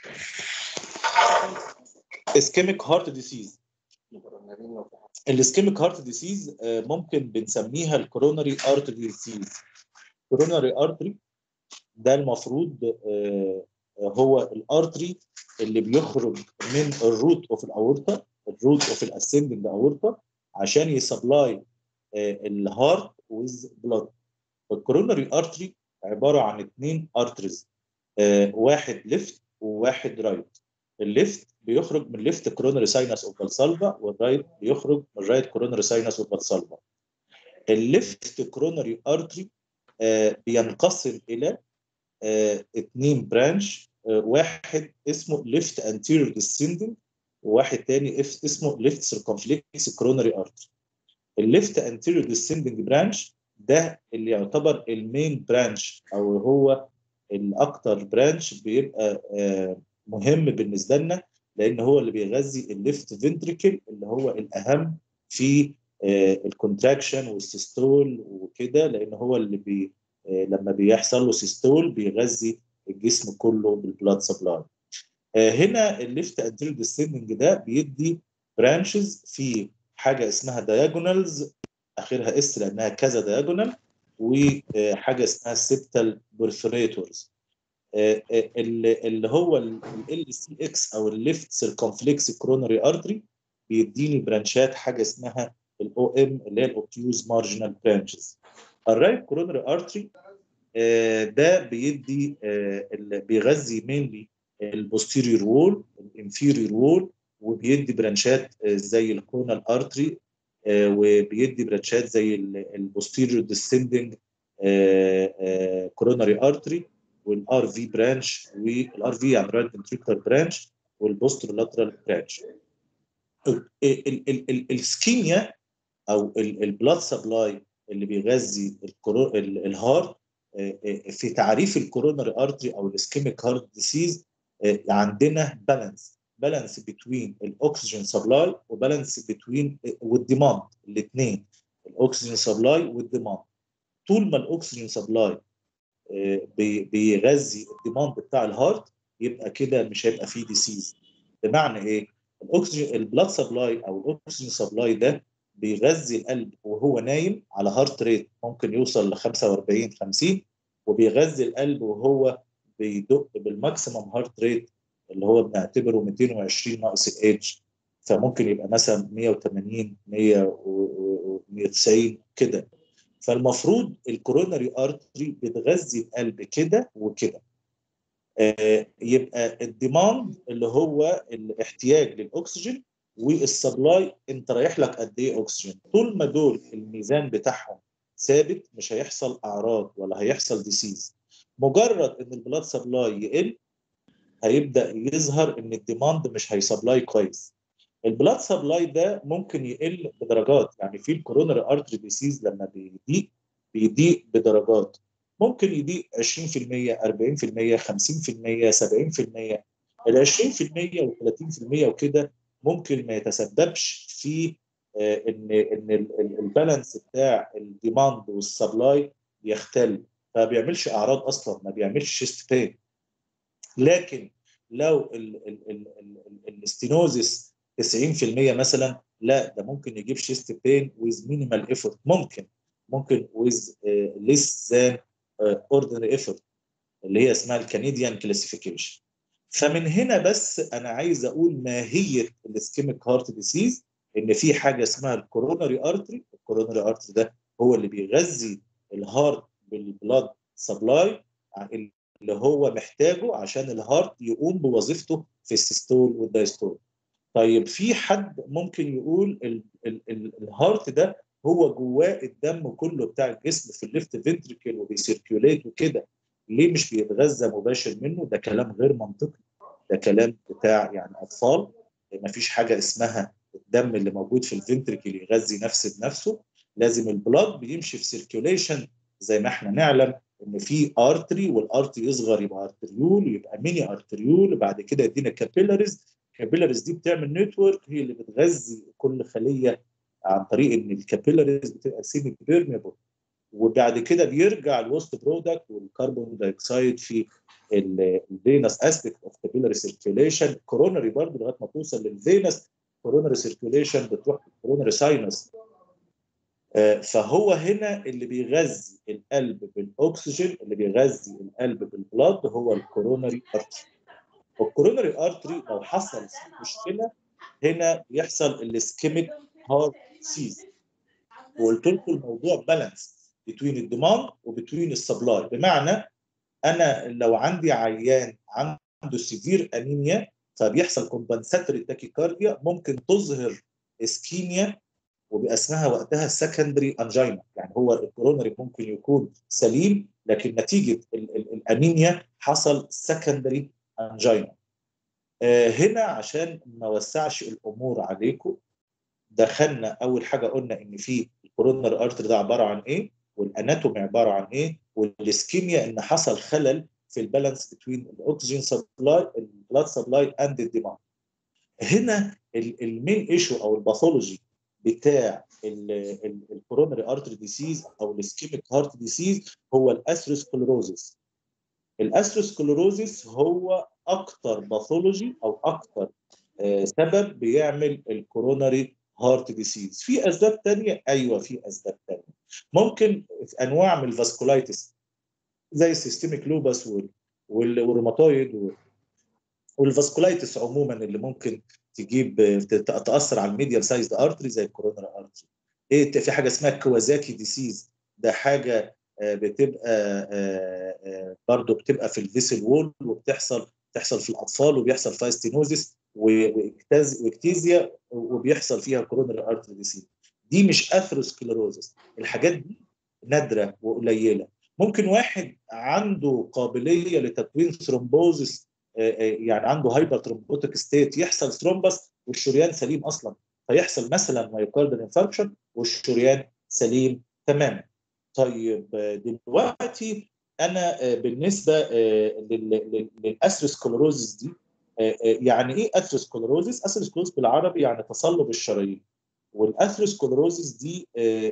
اسكيميك هارت ديسيز الاسكيميك هارت ديسيز ممكن بنسميها الكوروناري ارتري ديسيز كوروناري ارتري ده المفروض آه، هو الارتري اللي بيخرج من الروت اوف الاورطه الروت اوف الاسندنج اورطه عشان يسبلاي الهارت ويز بلاد الكوروناري ارتري عباره عن اثنين ارتريز واحد ليفت وواحد رايت الليفت بيخرج من ليفت كوروناري ساينس اوف فالسالفا والرايت بيخرج من رايت كوروناري ساينس اوف فالسالفا الليفت كوروناري ارتري بينقسم الى اثنين برانش واحد اسمه ليفت انتيريور ديسندنج وواحد تاني اسمه ليفت سيركمفلكس كوروناري ارتري الليفت انتيريور ديسندنج برانش ده اللي يعتبر المين برانش او هو الاكتر برانش بيبقى مهم بالنسبه لنا لان هو اللي بيغذي الليفت فنتريكل اللي هو الاهم في الكونتراكشن والسيستول وكده لان هو اللي بي لما بيحصل له سيستول بيغذي الجسم كله بالبلاد سبلاي هنا الليفت انتيريور ديسندنج ده بيدي برانشز في حاجه اسمها دايجونالز اخرها اس لانها كذا دايجونال وحاجه اسمها السبتال بورفريتورز اللي هو ال سي اكس او الليفت سيركمفلكس كرونري ارتري بيديني برانشات حاجه اسمها الاو ام اللي هي الاوبتيوز مارجنال برانشز الرايت كرونري ارتري ده بيدي بيغذي مينلي البوستيريور وول الانفيريور وول وبيدي برانشات زي الكونال ارتري وبيدي برانشات زي البوستيريور ديسندنج كوروناري ارتري والار في برانش والار في يعني رايت فنتريكولار برانش والبوسترولاترال برانش السكيميا او البلاد سبلاي اللي بيغذي الهارت في تعريف الكوروناري ارتري او الاسكيميك هارت ديسيز عندنا بالانس بالانس بين الاكسجين سبلاي وبالانس بين والديماند الاثنين الاكسجين سبلاي والديماند طول ما الاكسجين سبلاي بيغذي الديماند بتاع الهارت يبقى كده مش هيبقى فيه ديسيز بمعنى ايه؟ الاكسجين البلاد سبلاي او الاكسجين سبلاي ده بيغذي القلب وهو نايم على هارت ريت ممكن يوصل ل 45 50 وبيغذي القلب وهو بيدق بالماكسيمم هارت ريت اللي هو بنعتبره 220 ناقص الايدج فممكن يبقى مثلا 180 100 190 كده فالمفروض الكوروناري ارتري بتغذي القلب كده وكده آه يبقى الديماند اللي هو الاحتياج للاكسجين والسبلاي انت رايح لك قد ايه اكسجين طول ما دول الميزان بتاعهم ثابت مش هيحصل اعراض ولا هيحصل ديسيز مجرد ان البلاد سبلاي يقل هيبدا يظهر ان الديماند مش هيسبلاي كويس البلاد سبلاي ده ممكن يقل بدرجات يعني في الكوروناري ارتري ديسيز لما بيضيق بيضيق بدرجات ممكن يضيق 20% 40% 50% 70% ال 20% وال 30% وكده ممكن ما يتسببش في ان ان البالانس بتاع الديماند والسبلاي يختل فما بيعملش اعراض اصلا ما بيعملش شيست بين لكن لو الاستينوزس 90% مثلا لا ده ممكن يجيب شيست بين ويز مينيمال ايفورت ممكن ممكن ويز ليس ذان اوردينري ايفورت اللي هي اسمها الكنديان كلاسيفيكيشن فمن هنا بس انا عايز اقول ماهيه الاسكيميك هارت ديسيز ان في حاجه اسمها الكوروناري ارتري الكوروناري ارتري ده هو اللي بيغذي الهارت بالبلاد سبلاي اللي هو محتاجه عشان الهارت يقوم بوظيفته في السيستول والدايستول طيب في حد ممكن يقول ال ال ال الهارت ده هو جواه الدم كله بتاع الجسم في الليفت فنتريكل وبيسيركيوليت وكده ليه مش بيتغذى مباشر منه ده كلام غير منطقي ده كلام بتاع يعني اطفال ما فيش حاجه اسمها الدم اللي موجود في الفنتريكل يغذي نفسه بنفسه لازم البلاد بيمشي في سيركيوليشن زي ما احنا نعلم ان في ارتري والارتري يصغر يبقى ارتريول يبقى ميني ارتريول وبعد كده يدينا كابيلاريز الكابيلاريز دي بتعمل نتورك هي اللي بتغذي كل خليه عن طريق ان الكابيلاريز بتبقى سيمي بيرميبل وبعد كده بيرجع الوست برودكت والكربون دايوكسيد في الفينس اسبيكت اوف كابيلاري سيركيوليشن كورونري برضه لغايه ما توصل للفينس كورونري سيركيوليشن بتروح الكورونري ساينس فهو هنا اللي بيغذي القلب بالاكسجين اللي بيغذي القلب بالبلاد هو الكورونري ارتري والكورونري ارتري لو حصل مشكله هنا يحصل الاسكيميك هارت سيز وقلت لكم الموضوع بالانس بين الديماند وبين السبلاي بمعنى انا لو عندي عيان عنده سيفير انيميا فبيحصل كومبنساتوري تاكيكارديا ممكن تظهر اسكيميا وبيبقى اسمها وقتها سكندري انجينا يعني هو الكورونري ممكن يكون سليم لكن نتيجه ال ال الانيميا حصل سكندري انجينا آه هنا عشان ما وسعش الامور عليكم دخلنا اول حاجه قلنا ان في الكورونر ارتري ده عباره عن ايه والاناتومي عباره عن ايه والاسكيميا ان حصل خلل في البالانس بين الاكسجين سبلاي البلاد سبلاي اند الدماغ هنا المين ايشو او الباثولوجي بتاع الكورونري ارتري ديسيز او الاسكيميك هارت ديسيز هو الاثيروسكلروزس الاثيروسكلروزس هو اكتر باثولوجي او اكتر آه سبب بيعمل الكورونري هارت ديسيز في اسباب تانية ايوه في اسباب تانية ممكن في انواع من الفاسكولايتس زي السيستميك لوبس والروماتويد والفاسكولايتس عموما اللي ممكن تجيب تاثر على الميديال سايزد ارتري زي الكورونر ارتري ايه في حاجه اسمها كوازاكي ديسيز ده حاجه بتبقى برضه بتبقى في الفيسل وول وبتحصل بتحصل في الاطفال وبيحصل فيها ستينوزيس واكتيزيا وبيحصل فيها كورونر ارتري ديسيز دي مش اثروسكليروزس الحاجات دي نادره وقليله ممكن واحد عنده قابليه لتكوين ثرومبوزس يعني عنده هايبر ترومبوتيك ستيت يحصل ثرومبس والشريان سليم اصلا فيحصل مثلا مايوكاردال انفاركشن والشريان سليم تماما طيب دلوقتي انا بالنسبه للاسروسكلروزس دي يعني ايه اثروسكلروزس؟ اثروسكلروزس بالعربي يعني تصلب الشرايين والاثروسكلروزس دي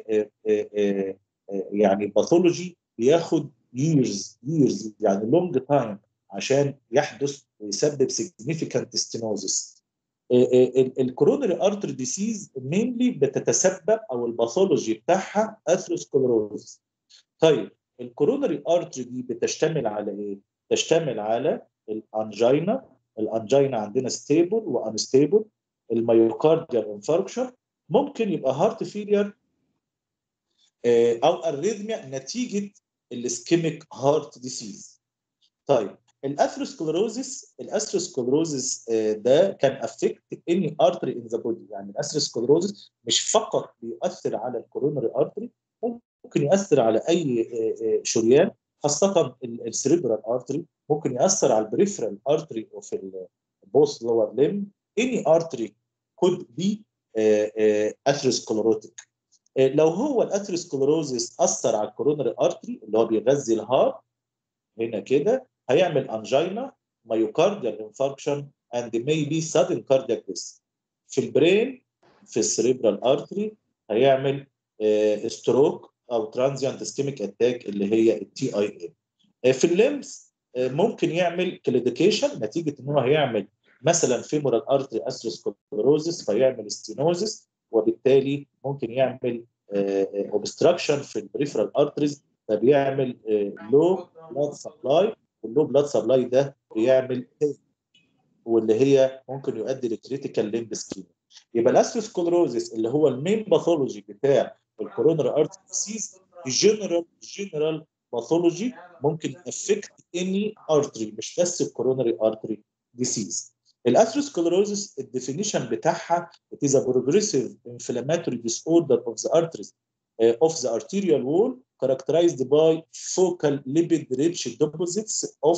يعني باثولوجي بياخد ييرز ييرز يعني لونج تايم عشان يحدث ويسبب significant stenosis الكورونري ارتر ديسيز مينلي بتتسبب او الباثولوجي بتاعها اثروسكلروزس طيب الكورونري ارتري دي بتشتمل على ايه؟ تشتمل على الانجينا الانجينا عندنا ستيبل وانستيبل الميوكارديال انفاركشن ممكن يبقى هارت فيلير او اريثميا نتيجه الاسكيميك هارت ديسيز طيب الاثروسكلروزس الاثروسكلروزس ده كان افكت اني ارتري ان ذا بودي يعني الاثروسكلروزس مش فقط بيؤثر على الكورونري ارتري ممكن يؤثر على اي شريان خاصه السريبرال ارتري ممكن ياثر على البريفرال ارتري اوف البوست لور ليم اني ارتري could be اثروسكلروتيك لو هو الاثروسكلروزس اثر على الكورونري ارتري اللي هو بيغذي الهارت هنا كده هيعمل انجينا مايوكارديال انفاركشن اند maybe sudden cardiac death في البرين في السريبرال ارتري هيعمل ستروك او ترانزيانت اسكيميك اتاك اللي هي التي اي ام في الليمس ممكن يعمل كليديكيشن نتيجه ان هو هيعمل مثلا فيمورال ارتري اثروسكلروزس فيعمل ستينوزس وبالتالي ممكن يعمل اوبستراكشن في البريفرال ارتريز فبيعمل لو بلاد سبلاي واللو بلاد سبلاي ده بيعمل واللي هي ممكن يؤدي لكريتيكال ليمب سكيم يبقى الاثروسكلروزس اللي هو المين باثولوجي بتاع الكورونري ارتري ديسيز جنرال جنرال باثولوجي ممكن افكت اني ارتري مش بس الكورونري ارتري ديسيز الاثروسكلروزس الديفينيشن بتاعها it is a progressive inflammatory disorder of the arteries uh, of the arterial wall characterized by focal lipid rich deposits of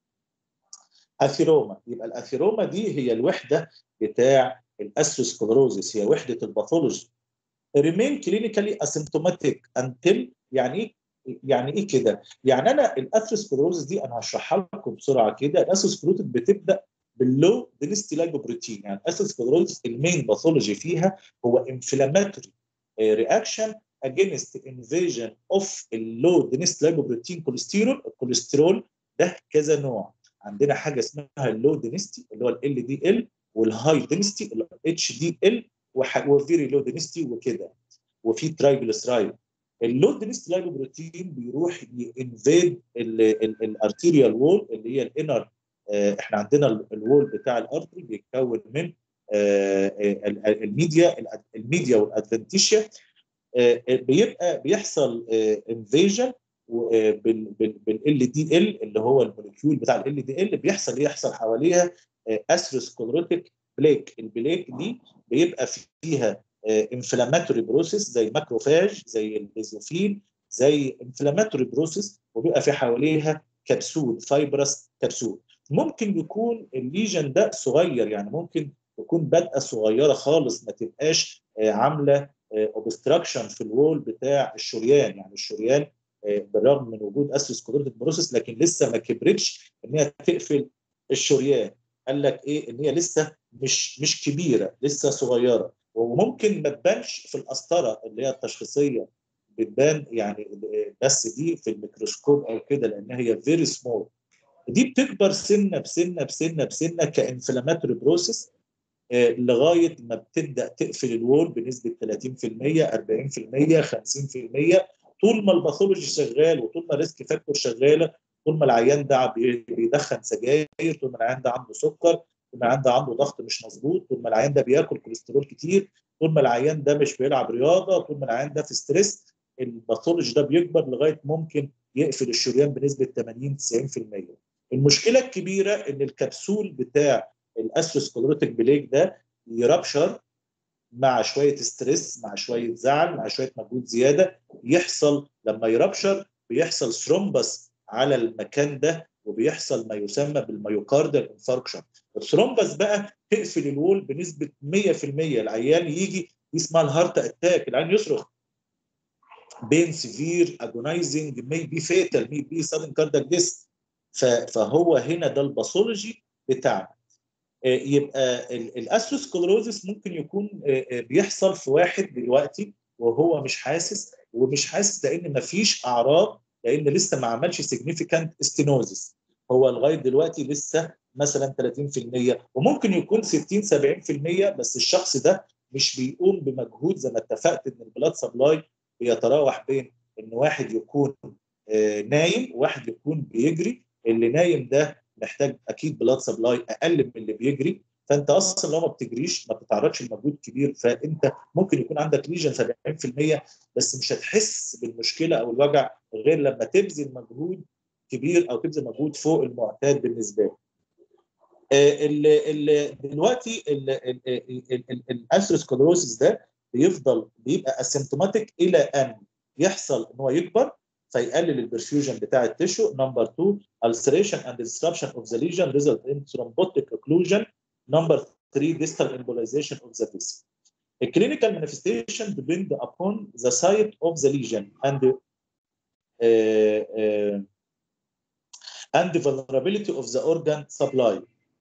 اثيروما يبقى الاثيروما دي هي الوحده بتاع الاثروسكلروزس هي وحده الباثولوجي remain clinically asymptomatic until يعني ايه يعني ايه كده؟ يعني انا الاثروسكلروزس دي انا هشرحها لكم بسرعه كده الاثروسكلروزس بتبدا باللو دينستي لايبوبروتين يعني الاثروسكلروزس المين باثولوجي فيها هو انفلاماتوري رياكشن against invasion of اللو دينست لايبوبروتين كوليسترول الكوليسترول ده كذا نوع عندنا حاجه اسمها اللو دينستي اللي هو ال دي ال والهاي دينستي الاتش دي ال وفيري لو دينستي وكده وفي ترايجلسرايد اللو دينستي لايبوبروتين بيروح ينفيد الارتيريال وول اللي هي الانر احنا عندنا الوول بتاع الارتري بيتكون من الميديا الميديا والادفنتيشيا بيبقى بيحصل انفيجن بالال دي ال اللي هو الموليكيول بتاع ال دي ال بيحصل يحصل حواليها اثيروسكلروتيك بليك البليك دي بيبقى فيها انفلاماتوري بروسيس زي ماكروفاج زي البيزوفيل زي انفلاماتوري بروسيس وبيبقى في حواليها كبسول فايبرس كبسول ممكن يكون الليجن ده صغير يعني ممكن تكون بادئه صغيره خالص ما تبقاش عامله اوبستراكشن في الوول بتاع الشريان يعني الشريان بالرغم من وجود اسيسكلروتيك بروسيس لكن لسه ما كبرتش ان هي تقفل الشريان قال لك ايه ان هي لسه مش مش كبيره لسه صغيره وممكن ما تبانش في القسطره اللي هي التشخيصيه بتبان يعني بس دي في الميكروسكوب او كده لان هي فيري سمول دي بتكبر سنه بسنه بسنه بسنه كانفلاماتوري بروسيس لغايه ما بتبدا تقفل الوول بنسبه 30% 40% 50% طول ما الباثولوجي شغال وطول ما الريسك فاكتور شغاله طول ما العيان ده بيدخن سجاير طول ما العيان ده عنده سكر طول ما العيان ده عنده ضغط مش مظبوط طول ما العيان ده بياكل كوليسترول كتير طول ما العيان ده مش بيلعب رياضه طول ما العيان ده في ستريس الباثولوجي ده بيكبر لغايه ممكن يقفل الشريان بنسبه 80 90% المشكله الكبيره ان الكبسول بتاع الاسوسكلروتيك بليك ده يربشر مع شويه ستريس مع شويه زعل مع شويه مجهود زياده يحصل لما يربشر بيحصل ثرومبس على المكان ده وبيحصل ما يسمى بالميوكاردال انفاركشن الثرومبس بقى تقفل الوول بنسبه 100% العيان يجي اسمها الهارت اتاك العيان يصرخ بين سيفير اجونايزنج مي بي فيتال مي بي سادن كاردياك ديس فهو هنا ده الباثولوجي بتاعنا يبقى الاسروسكلروزس ممكن يكون بيحصل في واحد دلوقتي وهو مش حاسس ومش حاسس لان ما فيش اعراض لان لسه ما عملش سيجنيفيكانت استينوزس هو لغايه دلوقتي لسه مثلا 30% وممكن يكون 60 70% بس الشخص ده مش بيقوم بمجهود زي ما اتفقت ان البلاد سبلاي بيتراوح بين ان واحد يكون نايم وواحد يكون بيجري اللي نايم ده محتاج اكيد بلاد سبلاي اقل من اللي بيجري فانت اصلا لو ما بتجريش ما بتتعرضش لمجهود كبير فانت ممكن يكون عندك ليجن 70% بس مش هتحس بالمشكله او الوجع غير لما تبذل مجهود كبير او تبذل مجهود فوق المعتاد بالنسبه لك. ال ال دلوقتي الاسروسكلروسيس ده بيفضل بيبقى اسيمتوماتيك الى ان يحصل ان هو يكبر فيقلل البرفيوجن بتاع التشو نمبر 2 ulceration and disruption of the lesion result in thrombotic occlusion number 3 distal embolization of the vessel A clinical manifestation depend upon the site of the lesion and uh, uh, and the vulnerability of the organ supply.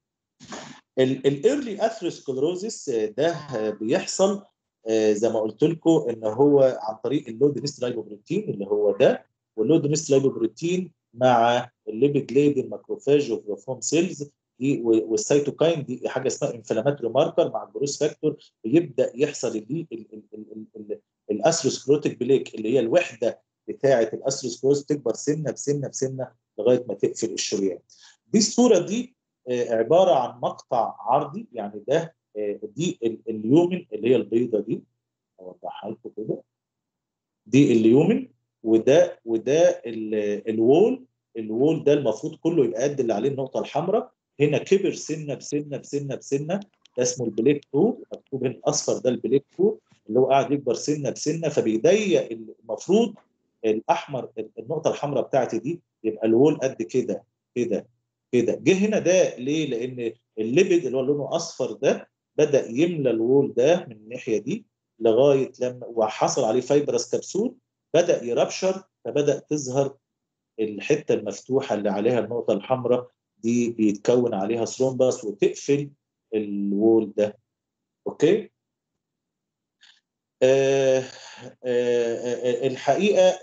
الايرلي اثيروسكلروزيس ده بيحصل زي ما قلت لكم ان هو عن طريق اللود لايبوبروتين اللي هو ده واللود لايبوبروتين مع الليبيد ليدن ماكروفاج وفروم سيلز دي والسيتوكاين دي حاجه اسمها انفلاماتوري ماركر مع الجروس فاكتور بيبدا يحصل دي الاسروسكلوتيك بليك اللي هي الوحده بتاعه الاسروسكلوز تكبر سنه بسنه بسنه لغايه ما تقفل الشريان. دي الصوره دي عباره عن مقطع عرضي يعني ده دي اليومن اللي هي البيضه دي اوضحها لكم كده دي اليومن وده وده الوول الوول ده المفروض كله يبقى قد اللي عليه النقطه الحمراء هنا كبر سنه بسنه بسنه بسنه ده اسمه البليك 2 مكتوب هنا الاصفر ده البليك 2 اللي هو قاعد يكبر سنه بسنه فبيضيق المفروض الاحمر النقطه الحمراء بتاعتي دي يبقى الوول قد كده كده كده جه هنا ده ليه؟ لان الليبيد اللي هو لونه اصفر ده بدا يملى الوول ده من الناحيه دي لغايه لما وحصل عليه فايبرس كبسول بدا يربشر فبدا تظهر الحته المفتوحه اللي عليها النقطه الحمراء دي بيتكون عليها ثرومبس وتقفل الوول ده اوكي الحقيقه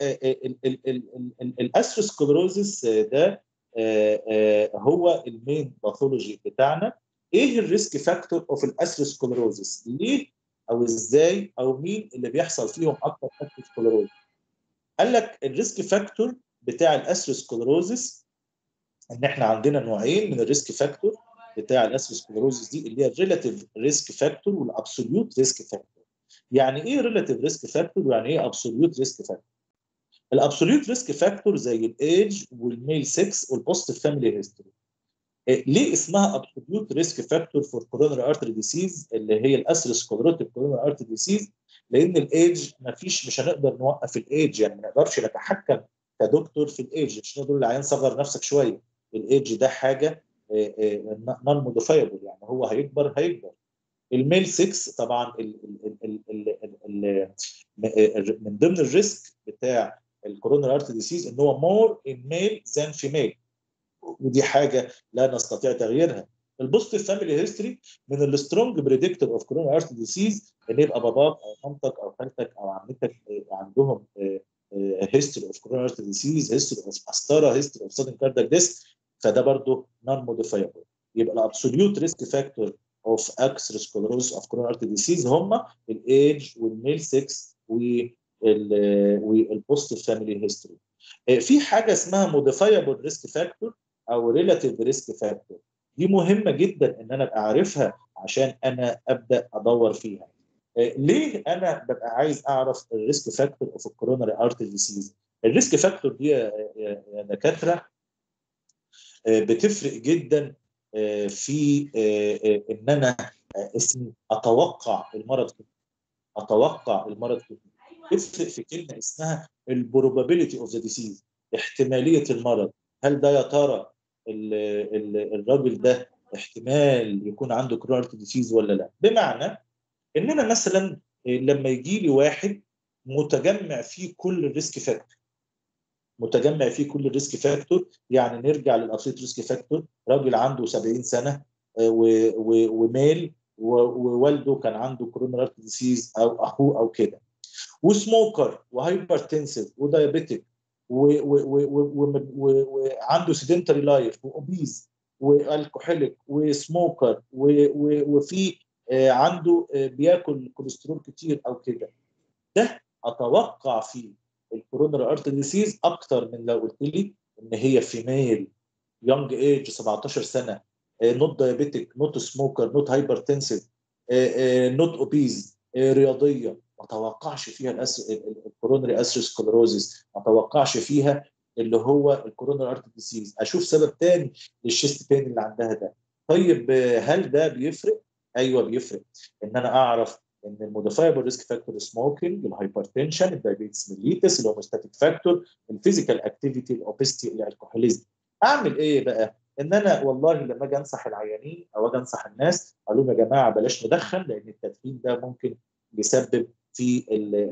الاسروسكلروزس ده هو المين باثولوجي بتاعنا ايه الريسك فاكتور اوف الاسروسكلروزس ليه او ازاي او مين اللي بيحصل فيهم اكتر اسروسكلروزس قال لك الريسك فاكتور بتاع الاسروسكلروزس ان احنا عندنا نوعين من الريسك فاكتور بتاع الاسروسكلروزس دي اللي هي الريلاتيف ريسك فاكتور والابسوليوت ريسك فاكتور يعني ايه ريلاتيف ريسك فاكتور ويعني ايه ابسوليوت ريسك فاكتور الابسوليوت ريسك فاكتور زي الايج والميل 6 والبوست فاميلي هيستوري ليه اسمها ابسوليوت ريسك فاكتور فور كورونري ارتري ديسيز اللي هي الاسروسكلروتيك كورونري ارتري ديسيز لان الايج ما فيش مش هنقدر نوقف الايج يعني ما نقدرش نتحكم كدكتور في الايج مش نقدر للعيان صغر نفسك شويه الايج ده حاجه نون موديفايبل يعني هو هيكبر هيكبر الميل 6 طبعا ال ال ال ال من ضمن الريسك بتاع الكورونا ارت ديسيز ان هو مور ان ميل ذان فيميل ودي حاجه لا نستطيع تغييرها البوست فاميلي هيستوري من السترونج بريدكتور اوف كورونا ارت ديسيز ان يبقى باباك او مامتك او خالتك او عمتك عندهم هيستوري اوف كورونا ارت ديسيز هيستوري اوف استارا هيستوري اوف سادن كاردك ديسك فده برضه نون موديفايبل يبقى الابسوليوت ريسك فاكتور اوف اكسروسكلروز اوف كورونا ارت ديسيز هم الايج والميل 6 والبوست فاميلي هيستوري في حاجه اسمها موديفايبل ريسك فاكتور او ريلاتيف ريسك فاكتور دي مهمه جدا ان انا ابقى عارفها عشان انا ابدا ادور فيها ليه انا ببقى عايز اعرف الريسك فاكتور اوف الكوروناري ارت ديسيز الريسك فاكتور دي يا دكاتره بتفرق جدا في ان انا اسمي اتوقع المرض فيه اتوقع المرض فيه تفرق في كلمه اسمها البروبابيلتي اوف ذا ديسيز احتماليه المرض هل ده يا ترى الراجل ده احتمال يكون عنده كرونارت ديسيز ولا لا بمعنى ان انا مثلا لما يجي لي واحد متجمع فيه كل الريسك فاكتور متجمع فيه كل الريسك فاكتور يعني نرجع للابسيت ريسك فاكتور راجل عنده 70 سنه وميل ووالده كان عنده كورونا ارت ديسيز او اخوه او كده وسموكر وهايبرتنسيف ودايابيتيك وعنده سيدنتري لايف واوبيز والكحوليك وسموكر وفي عنده بياكل كوليسترول كتير او كده ده اتوقع فيه الكوروناري ارت ديسيز اكتر من لو قلت لي ان هي فيميل يونج ايج 17 سنه نوت دايابيتيك نوت سموكر نوت هايبرتنسيف نوت اوبيز رياضيه ما اتوقعش فيها الكورونري اسروسكلروزيس ما اتوقعش فيها اللي هو الكورونري ارت ديسيز اشوف سبب تاني للشيست بين اللي عندها ده طيب هل ده بيفرق ايوه بيفرق ان انا اعرف ان الموديفايبل ريسك فاكتور سموكينج الهايبرتنشن الدايابيتس ميليتس الهوموستاتيك فاكتور الفيزيكال اكتيفيتي الاوبستي الالكوهوليزم اعمل ايه بقى ان انا والله لما اجي انصح العيانين او اجي انصح الناس اقول لهم يا جماعه بلاش ندخن لان التدخين ده ممكن يسبب في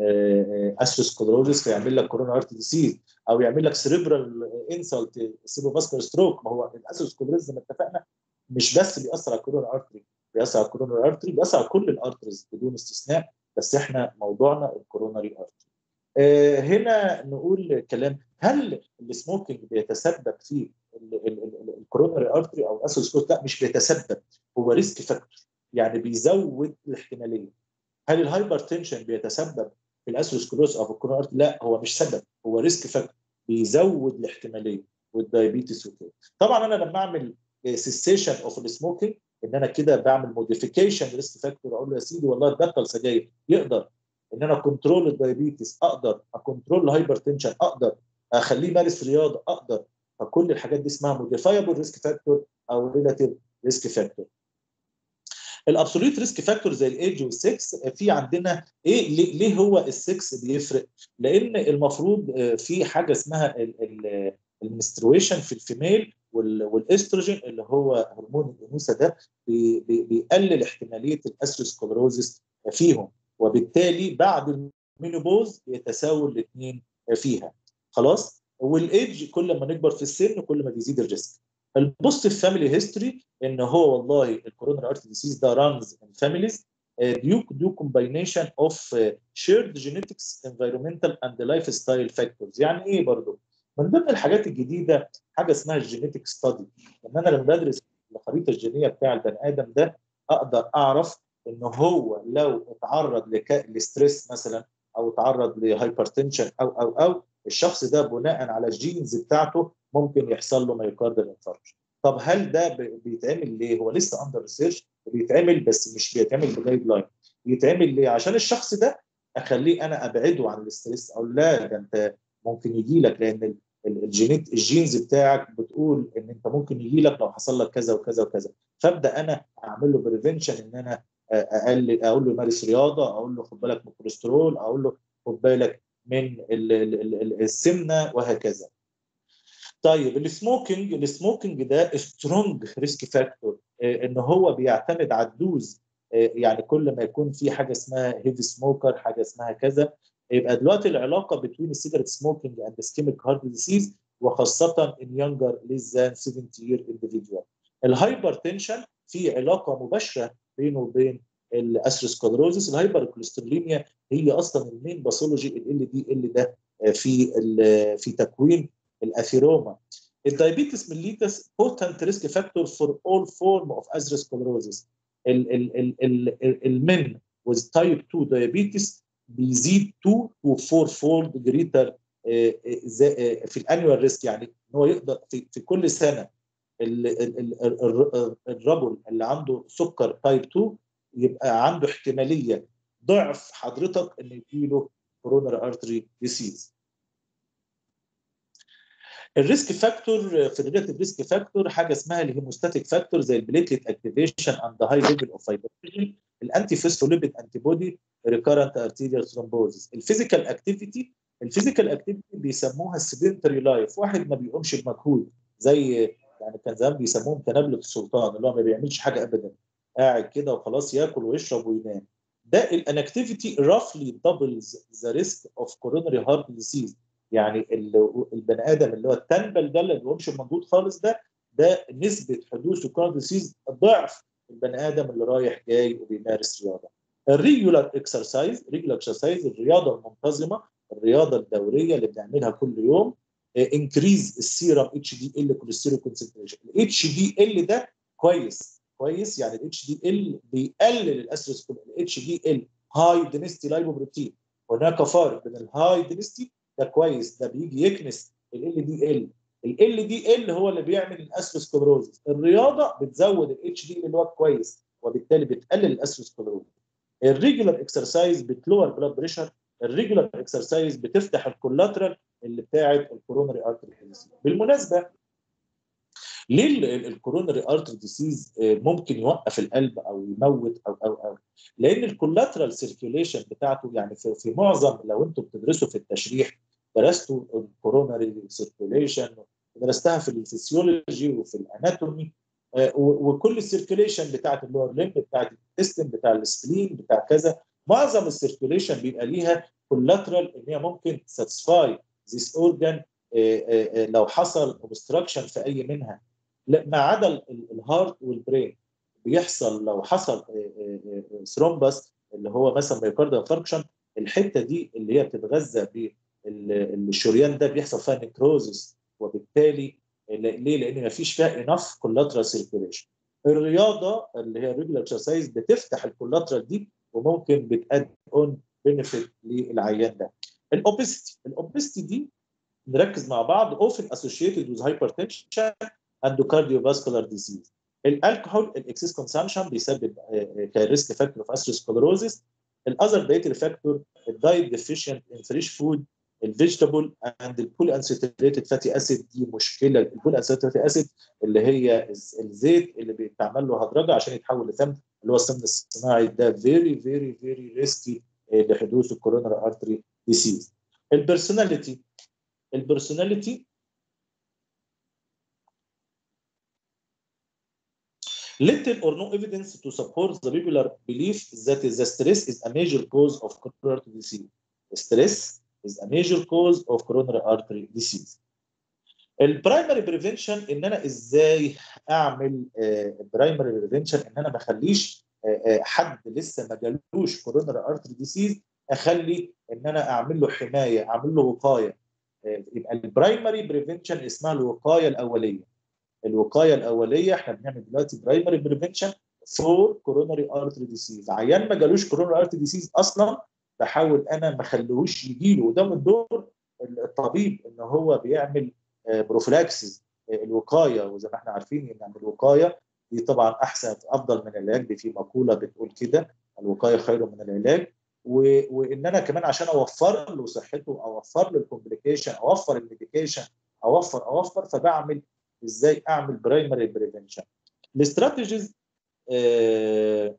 الاسروسكلروزس فيعمل لك كورونا ارت ديسيز او يعمل لك سيريبرال انسلت سيروفاسكولار ستروك ما هو الاسروسكلروزس زي ما اتفقنا مش بس بيأثر على الكورونا ارتري بيأثر على الكورونا ارتري بيأثر على كل الارتريز بدون استثناء بس احنا موضوعنا الكوروناري ارتري آه هنا نقول كلام هل السموكينج بيتسبب في الكوروناري ارتري او الاسروسكلروزس لا مش بيتسبب هو ريسك فاكتور يعني بيزود الاحتماليه هل الهايبر تنشن بيتسبب في الاسروسكلوز او في الكورونا لا هو مش سبب هو ريسك فاكتور بيزود الاحتماليه والدايابيتس وكده طبعا انا لما اعمل سيسيشن اوف السموكينج ان انا كده بعمل موديفيكيشن ريسك فاكتور اقول له يا سيدي والله تبطل سجاير يقدر ان انا كنترول الدايابيتس اقدر اكنترول الهايبر تنشن اقدر اخليه يمارس رياضه اقدر فكل الحاجات دي اسمها موديفايبل ريسك فاكتور او ريلاتيف ريسك فاكتور الابسوليوت ريسك فاكتور زي الايدج والسكس في عندنا ايه ليه هو السكس بيفرق؟ لان المفروض في حاجه اسمها المنسترويشن في الفيميل والاستروجين اللي هو هرمون الانوثه ده بيقلل احتماليه الاسروسكلروزس فيهم وبالتالي بعد المينوبوز يتساووا الاثنين فيها خلاص والايدج كل ما نكبر في السن كل ما بيزيد الريسك البوست فاميلي هيستوري ان هو والله الكورونا ارت ديسيز ده رانز ان فاميليز due due combination of shared genetics environmental and lifestyle factors يعني ايه برضه من ضمن الحاجات الجديده حاجه اسمها الجينيتك ستادي ان انا لما بدرس الخريطه الجينيه بتاع البني ادم ده اقدر اعرف ان هو لو اتعرض لستريس مثلا او اتعرض لهايبرتنشن او او او الشخص ده بناء على الجينز بتاعته ممكن يحصل له مايوكاردال انفاركشن طب هل ده بيتعمل ليه؟ هو لسه اندر ريسيرش بيتعمل بس مش بيتعمل بجايد لاين بيتعمل ليه؟ عشان الشخص ده اخليه انا ابعده عن الاستريس او لا ده انت ممكن يجي لك لان الجينيت الجينز بتاعك بتقول ان انت ممكن يجي لك لو حصل لك كذا وكذا وكذا فابدا انا اعمل له بريفنشن ان انا اقلل اقول له مارس رياضه اقول له خد بالك من الكوليسترول اقول له خد بالك من السمنه وهكذا طيب السموكينج السموكينج ده سترونج ريسك فاكتور ان هو بيعتمد على الدوز يعني كل ما يكون في حاجه اسمها هيفي سموكر حاجه اسمها كذا يبقى دلوقتي العلاقه بين السيجرت سموكينج اند اسكيميك هارت ديزيز وخاصه ان يونجر ليس ذان 70 يير individual الهايبر تنشن في علاقه مباشره بينه وبين الاسروسكلروزس الهايبر كوليستروليميا هي اصلا المين باثولوجي ال دي ال ده في في تكوين الاثيروما الدايابيتس ميليتس بوتنت ريسك فاكتور فور اول فورم اوف اسروسكلروزس المن with type 2 diabetes بيزيد 2 to 4 fold greater في الانيوال ريسك يعني ان هو يقدر في, في كل سنه الرجل اللي عنده سكر تايب 2 يبقى عنده احتماليه ضعف حضرتك ان يجيله كورونر ارتري ديسيز الريسك فاكتور في الريلاتيف ريسك فاكتور حاجه اسمها الهيموستاتيك فاكتور زي البليتليت اكتيفيشن اند هاي ليفل اوف فايبريشن الانتي فيسفوليبيد انتي بودي ريكارنت ارتيريال ثرومبوزيس الفيزيكال اكتيفيتي الفيزيكال اكتيفيتي بيسموها السيدنتري لايف واحد ما بيقومش بمجهود زي يعني كان زمان بيسموهم تنابلة السلطان اللي هو ما بيعملش حاجه ابدا قاعد كده وخلاص ياكل ويشرب وينام ده الانكتيفيتي رافلي دبلز ذا ريسك اوف كورونري هارت ديسيز يعني البني ادم اللي هو التنبل ده اللي ما بيقومش بمجهود خالص ده ده نسبه حدوث كورونري ديسيز ضعف البني ادم اللي رايح جاي وبيمارس رياضه الريجولار اكسرسايز ريجولار اكسرسايز الرياضه المنتظمه الرياضه الدوريه اللي بنعملها كل يوم انكريز السيرم اتش دي ال كوليسترول كونسنتريشن الاتش دي ال ده كويس كويس يعني الاتش دي ال بيقلل الاسروسكول الاتش دي ال هاي دينستي لايبوبروتين هناك فارق بين الهاي دينستي ده كويس ده بيجي يكنس ال دي ال ال دي ال هو اللي بيعمل الاسروسكلروزس الرياضه بتزود الاتش دي اللي هو كويس وبالتالي بتقلل الاسروسكلروزس الريجولار اكسرسايز بتلور بلاد بريشر الريجولار اكسرسايز بتفتح الكولاترال اللي بتاعه الكورونري ارتري ديسيز بالمناسبه ليه الكورونري ارتري ديسيز ممكن يوقف القلب او يموت او او او لان الكولاترال سيركيوليشن بتاعته يعني في, في معظم لو انتم بتدرسوا في التشريح درستوا الكورونري سيركيوليشن درستها في الفسيولوجي وفي الاناتومي وكل السيركيوليشن بتاعت اللور ليمب بتاعت الانتستين بتاع السبلين بتاع كذا معظم السيركيوليشن بيبقى ليها كولاترال ان هي ممكن تساتسفاي ذيس اورجان لو حصل اوبستراكشن في اي منها ما عدا الهارت والبرين بيحصل لو حصل ثرومبس اللي هو مثلا مايوكاردال انفاركشن الحته دي اللي هي بتتغذى بالشريان ده بيحصل فيها نكروزس وبالتالي ليه؟ لان ما فيش فيها انف كولاترال سيركيوليشن الرياضه اللي هي الريجولار اكسرسايز بتفتح الكولاترال دي وممكن بتأدي اون بنفيت للعيان ده الاوبستي الاوبستي دي نركز مع بعض often associated with hypertension and cardiovascular disease الالكحول الاكسس كونسامشن بيسبب كريسك فاكتور اوف اثيروسكلروزس الاذر دايتري فاكتور الدايت ديفيشنت ان فريش فود الفيجيتابل اند البول انساتوريتد فاتي اسيد دي مشكله البول انساتوريتد فاتي اسيد اللي هي الزيت اللي بيتعمل له هدرجه عشان يتحول لسمن اللي هو السمن الصناعي ده فيري فيري فيري ريسكي لحدوث الكورونر ارتري ديسيز البرسوناليتي البرسوناليتي little or no evidence to support the popular belief that the stress is a major cause of coronary artery disease. Stress is a major cause of coronary artery disease. البرايمري بريفنشن ان انا ازاي اعمل برايمري بريفنشن ان انا ما اخليش حد لسه ما جالوش كورونري ارتري ديسيز اخلي ان انا اعمل له حمايه اعمل له وقايه يبقى البرايمري بريفنشن اسمها الوقايه الاوليه الوقايه الاوليه احنا بنعمل دلوقتي برايمري بريفنشن فور كورونري ارتري ديسيز عيان ما جالوش كورونري ارتري ديسيز اصلا بحاول انا ما اخليهوش يجي له وده من دور الطبيب ان هو بيعمل بروفلاكسز الوقايه وزي ما احنا عارفين ان الوقايه دي طبعا احسن افضل من العلاج دي في مقوله بتقول كده الوقايه خير من العلاج و... وان انا كمان عشان اوفر له صحته اوفر له الكومبليكيشن اوفر الميديكيشن اوفر اوفر فبعمل ازاي اعمل برايمري بريفنشن الاستراتيجيز آه...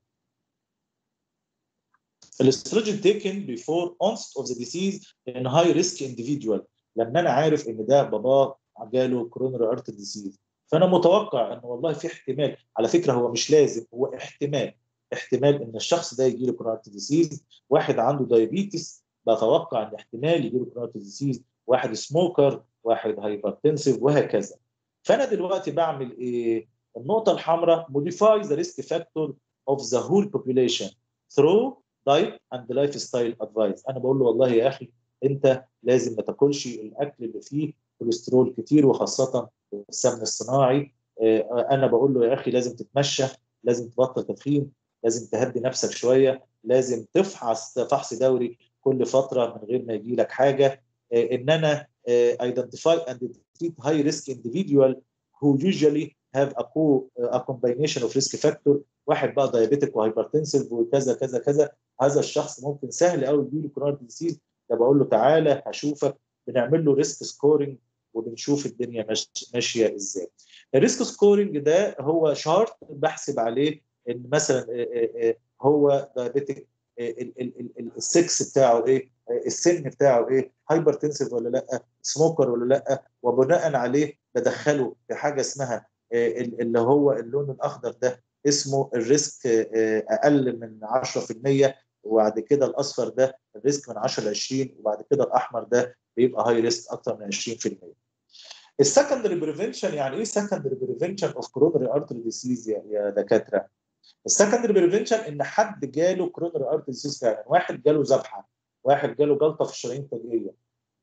الاستراتيجي تيكن بيفور onset اوف ذا ديسيز ان هاي ريسك individual لما انا عارف ان ده باباه جاله كورونري ارتر ديسيز فانا متوقع ان والله في احتمال على فكره هو مش لازم هو احتمال احتمال ان الشخص ده يجي له كورونري ديسيز واحد عنده دايابيتس بتوقع ان احتمال يجي له كورونري ديسيز واحد سموكر واحد هايبرتنسيف وهكذا فانا دلوقتي بعمل ايه النقطه الحمراء modify the risk factor of the whole population through diet and lifestyle advice انا بقول له والله يا اخي انت لازم ما تاكلش الاكل اللي فيه كوليسترول كتير وخاصه السمن الصناعي انا بقول له يا اخي لازم تتمشى لازم تبطل تدخين لازم تهدي نفسك شويه لازم تفحص فحص دوري كل فتره من غير ما يجي لك حاجه ان انا identify and treat high risk individual who usually have a, co a combination of risk factor واحد بقى دايابيتك وهايبرتنسيف وكذا كذا كذا هذا الشخص ممكن سهل قوي يجي له كوروناري ديسيز ده بقول له تعالى هشوفك بنعمل له ريسك سكورنج وبنشوف الدنيا ماشيه ازاي. الريسك سكورنج ده هو شارت بحسب عليه ان مثلا هو دايابيتك السكس بتاعه ايه السن بتاعه ايه هايبرتنسيف ولا لا سموكر ولا لا وبناء عليه بدخله في حاجه اسمها اللي هو اللون الاخضر ده اسمه الريسك اقل من 10% وبعد كده الاصفر ده الريسك من 10 ل 20 وبعد كده الاحمر ده بيبقى هاي ريسك اكتر من 20% السكندري بريفنشن يعني ايه سكندري بريفنشن اوف كورونري ارتري ديسيز يا دكاتره السكندري بريفنشن ان حد جاله كورونري ارتري ديسيز فعلا واحد جاله ذبحه واحد جاله جلطه في الشرايين التاجيه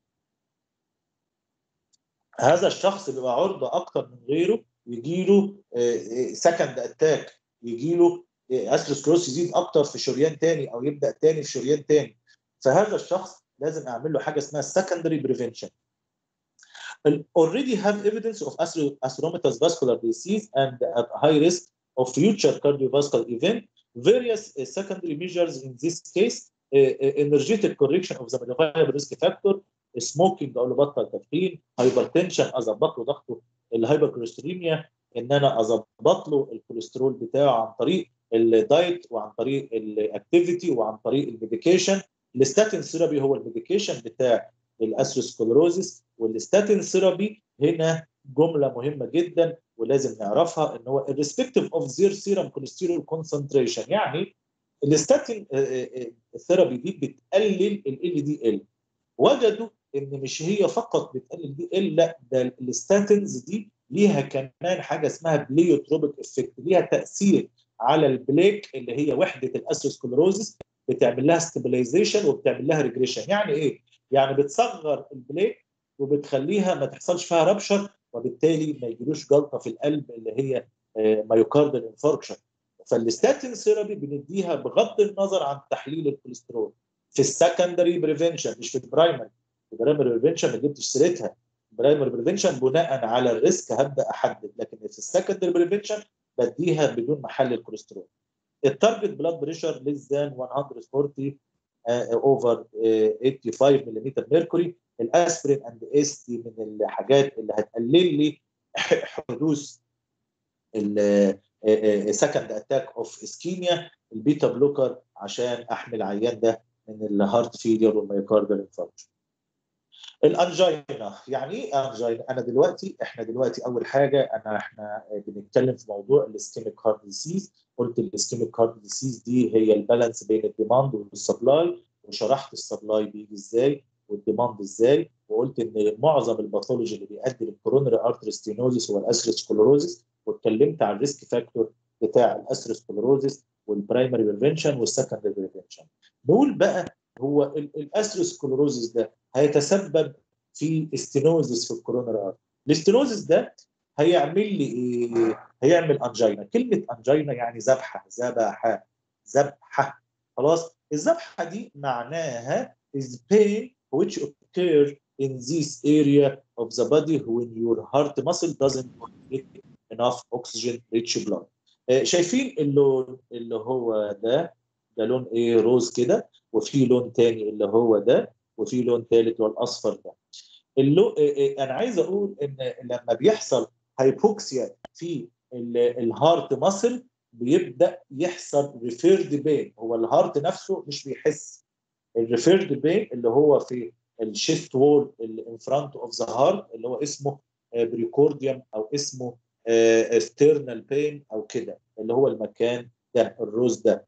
هذا الشخص بيبقى عرضه اكتر من غيره يجي له سكند اتاك يجي له اسلوسكلوس يزيد اكتر في شريان تاني او يبدا تاني في شريان تاني فهذا الشخص لازم اعمل له حاجه اسمها secondary prevention already have evidence of astromatous vascular disease and at high risk of future cardiovascular event various uh, secondary measures in this case uh, energetic correction of the modifiable risk factor smoking او بطل تدخين hypertension اظبط له ضغطه الهايبركوليستريميا ان انا اظبط له الكوليسترول بتاعه عن طريق الدايت وعن طريق الاكتيفيتي وعن طريق الميديكيشن الستاتين ثيرابي هو الميديكيشن بتاع الاسروسكلروزيس والستاتين ثيرابي هنا جمله مهمه جدا ولازم نعرفها ان هو irrespective of their serum cholesterol concentration يعني الستاتين ثيرابي دي بتقلل ال دي ال وجدوا ان مش هي فقط بتقلل دي ال لا ده الستاتينز دي ليها كمان حاجه اسمها بليوتروبيك افكت ليها تاثير على البليك اللي هي وحده الاسروسكلروزيس بتعمل لها ستابلايزيشن وبتعمل لها ريجريشن يعني ايه؟ يعني بتصغر البليك وبتخليها ما تحصلش فيها ربشر وبالتالي ما يجيلوش جلطه في القلب اللي هي مايوكاردال انفاركشن فالستاتين ثيرابي بنديها بغض النظر عن تحليل الكوليسترول في السكندري بريفنشن مش في البرايمري البرايمري بريفنشن ما جبتش سيرتها البرايمري بريفنشن بناء على الريسك هبدا احدد لكن في السكندري بريفنشن بديها بدون محل الكوليسترول التارجت بلاد بريشر ليس ذان 140 اوفر 85 ملم ميركوري الاسبرين اند اس دي من الحاجات اللي هتقلل لي حدوث سكند اتاك اوف اسكيميا البيتا بلوكر عشان احمي العيان ده من الهارت فيلير والميوكاردال انفاركشن الانجينا يعني ايه انجينا انا دلوقتي احنا دلوقتي اول حاجه انا احنا بنتكلم في موضوع الاسكيميك هارت ديسيز قلت الاسكيميك هارت ديسيز دي هي البالانس بين الديماند والسبلاي وشرحت السبلاي بيجي ازاي والديماند ازاي وقلت ان معظم الباثولوجي اللي بيؤدي للكورونري ارتري ستينوزيس هو الاسروسكلروزيس واتكلمت عن الريسك فاكتور بتاع الاسروسكلروزيس والبرايمري بريفنشن والسكندري بريفنشن نقول بقى هو الاثيروسكلروزس ده هيتسبب في استينوزس في الكوروناري ارتري الاستينوزس ده هيعمل لي ايه؟ هيعمل انجينا كلمه انجينا يعني ذبحه ذبحه ذبحه خلاص الذبحه دي معناها is pain which occur in this area of the body when your heart muscle doesn't get enough oxygen rich blood آه، شايفين اللون اللي هو ده ده لون ايه روز كده وفي لون تاني اللي هو ده وفي لون ثالث والاصفر ده اللو... انا عايز اقول ان لما بيحصل هايبوكسيا في الهارت ماسل بيبدا يحصل ريفيرد بين هو الهارت نفسه مش بيحس الريفيرد بين اللي هو في الشيست وول اللي ان فرونت اوف ذا هارت اللي هو اسمه بريكورديوم او اسمه ستيرنال بين او كده اللي هو المكان ده الروز ده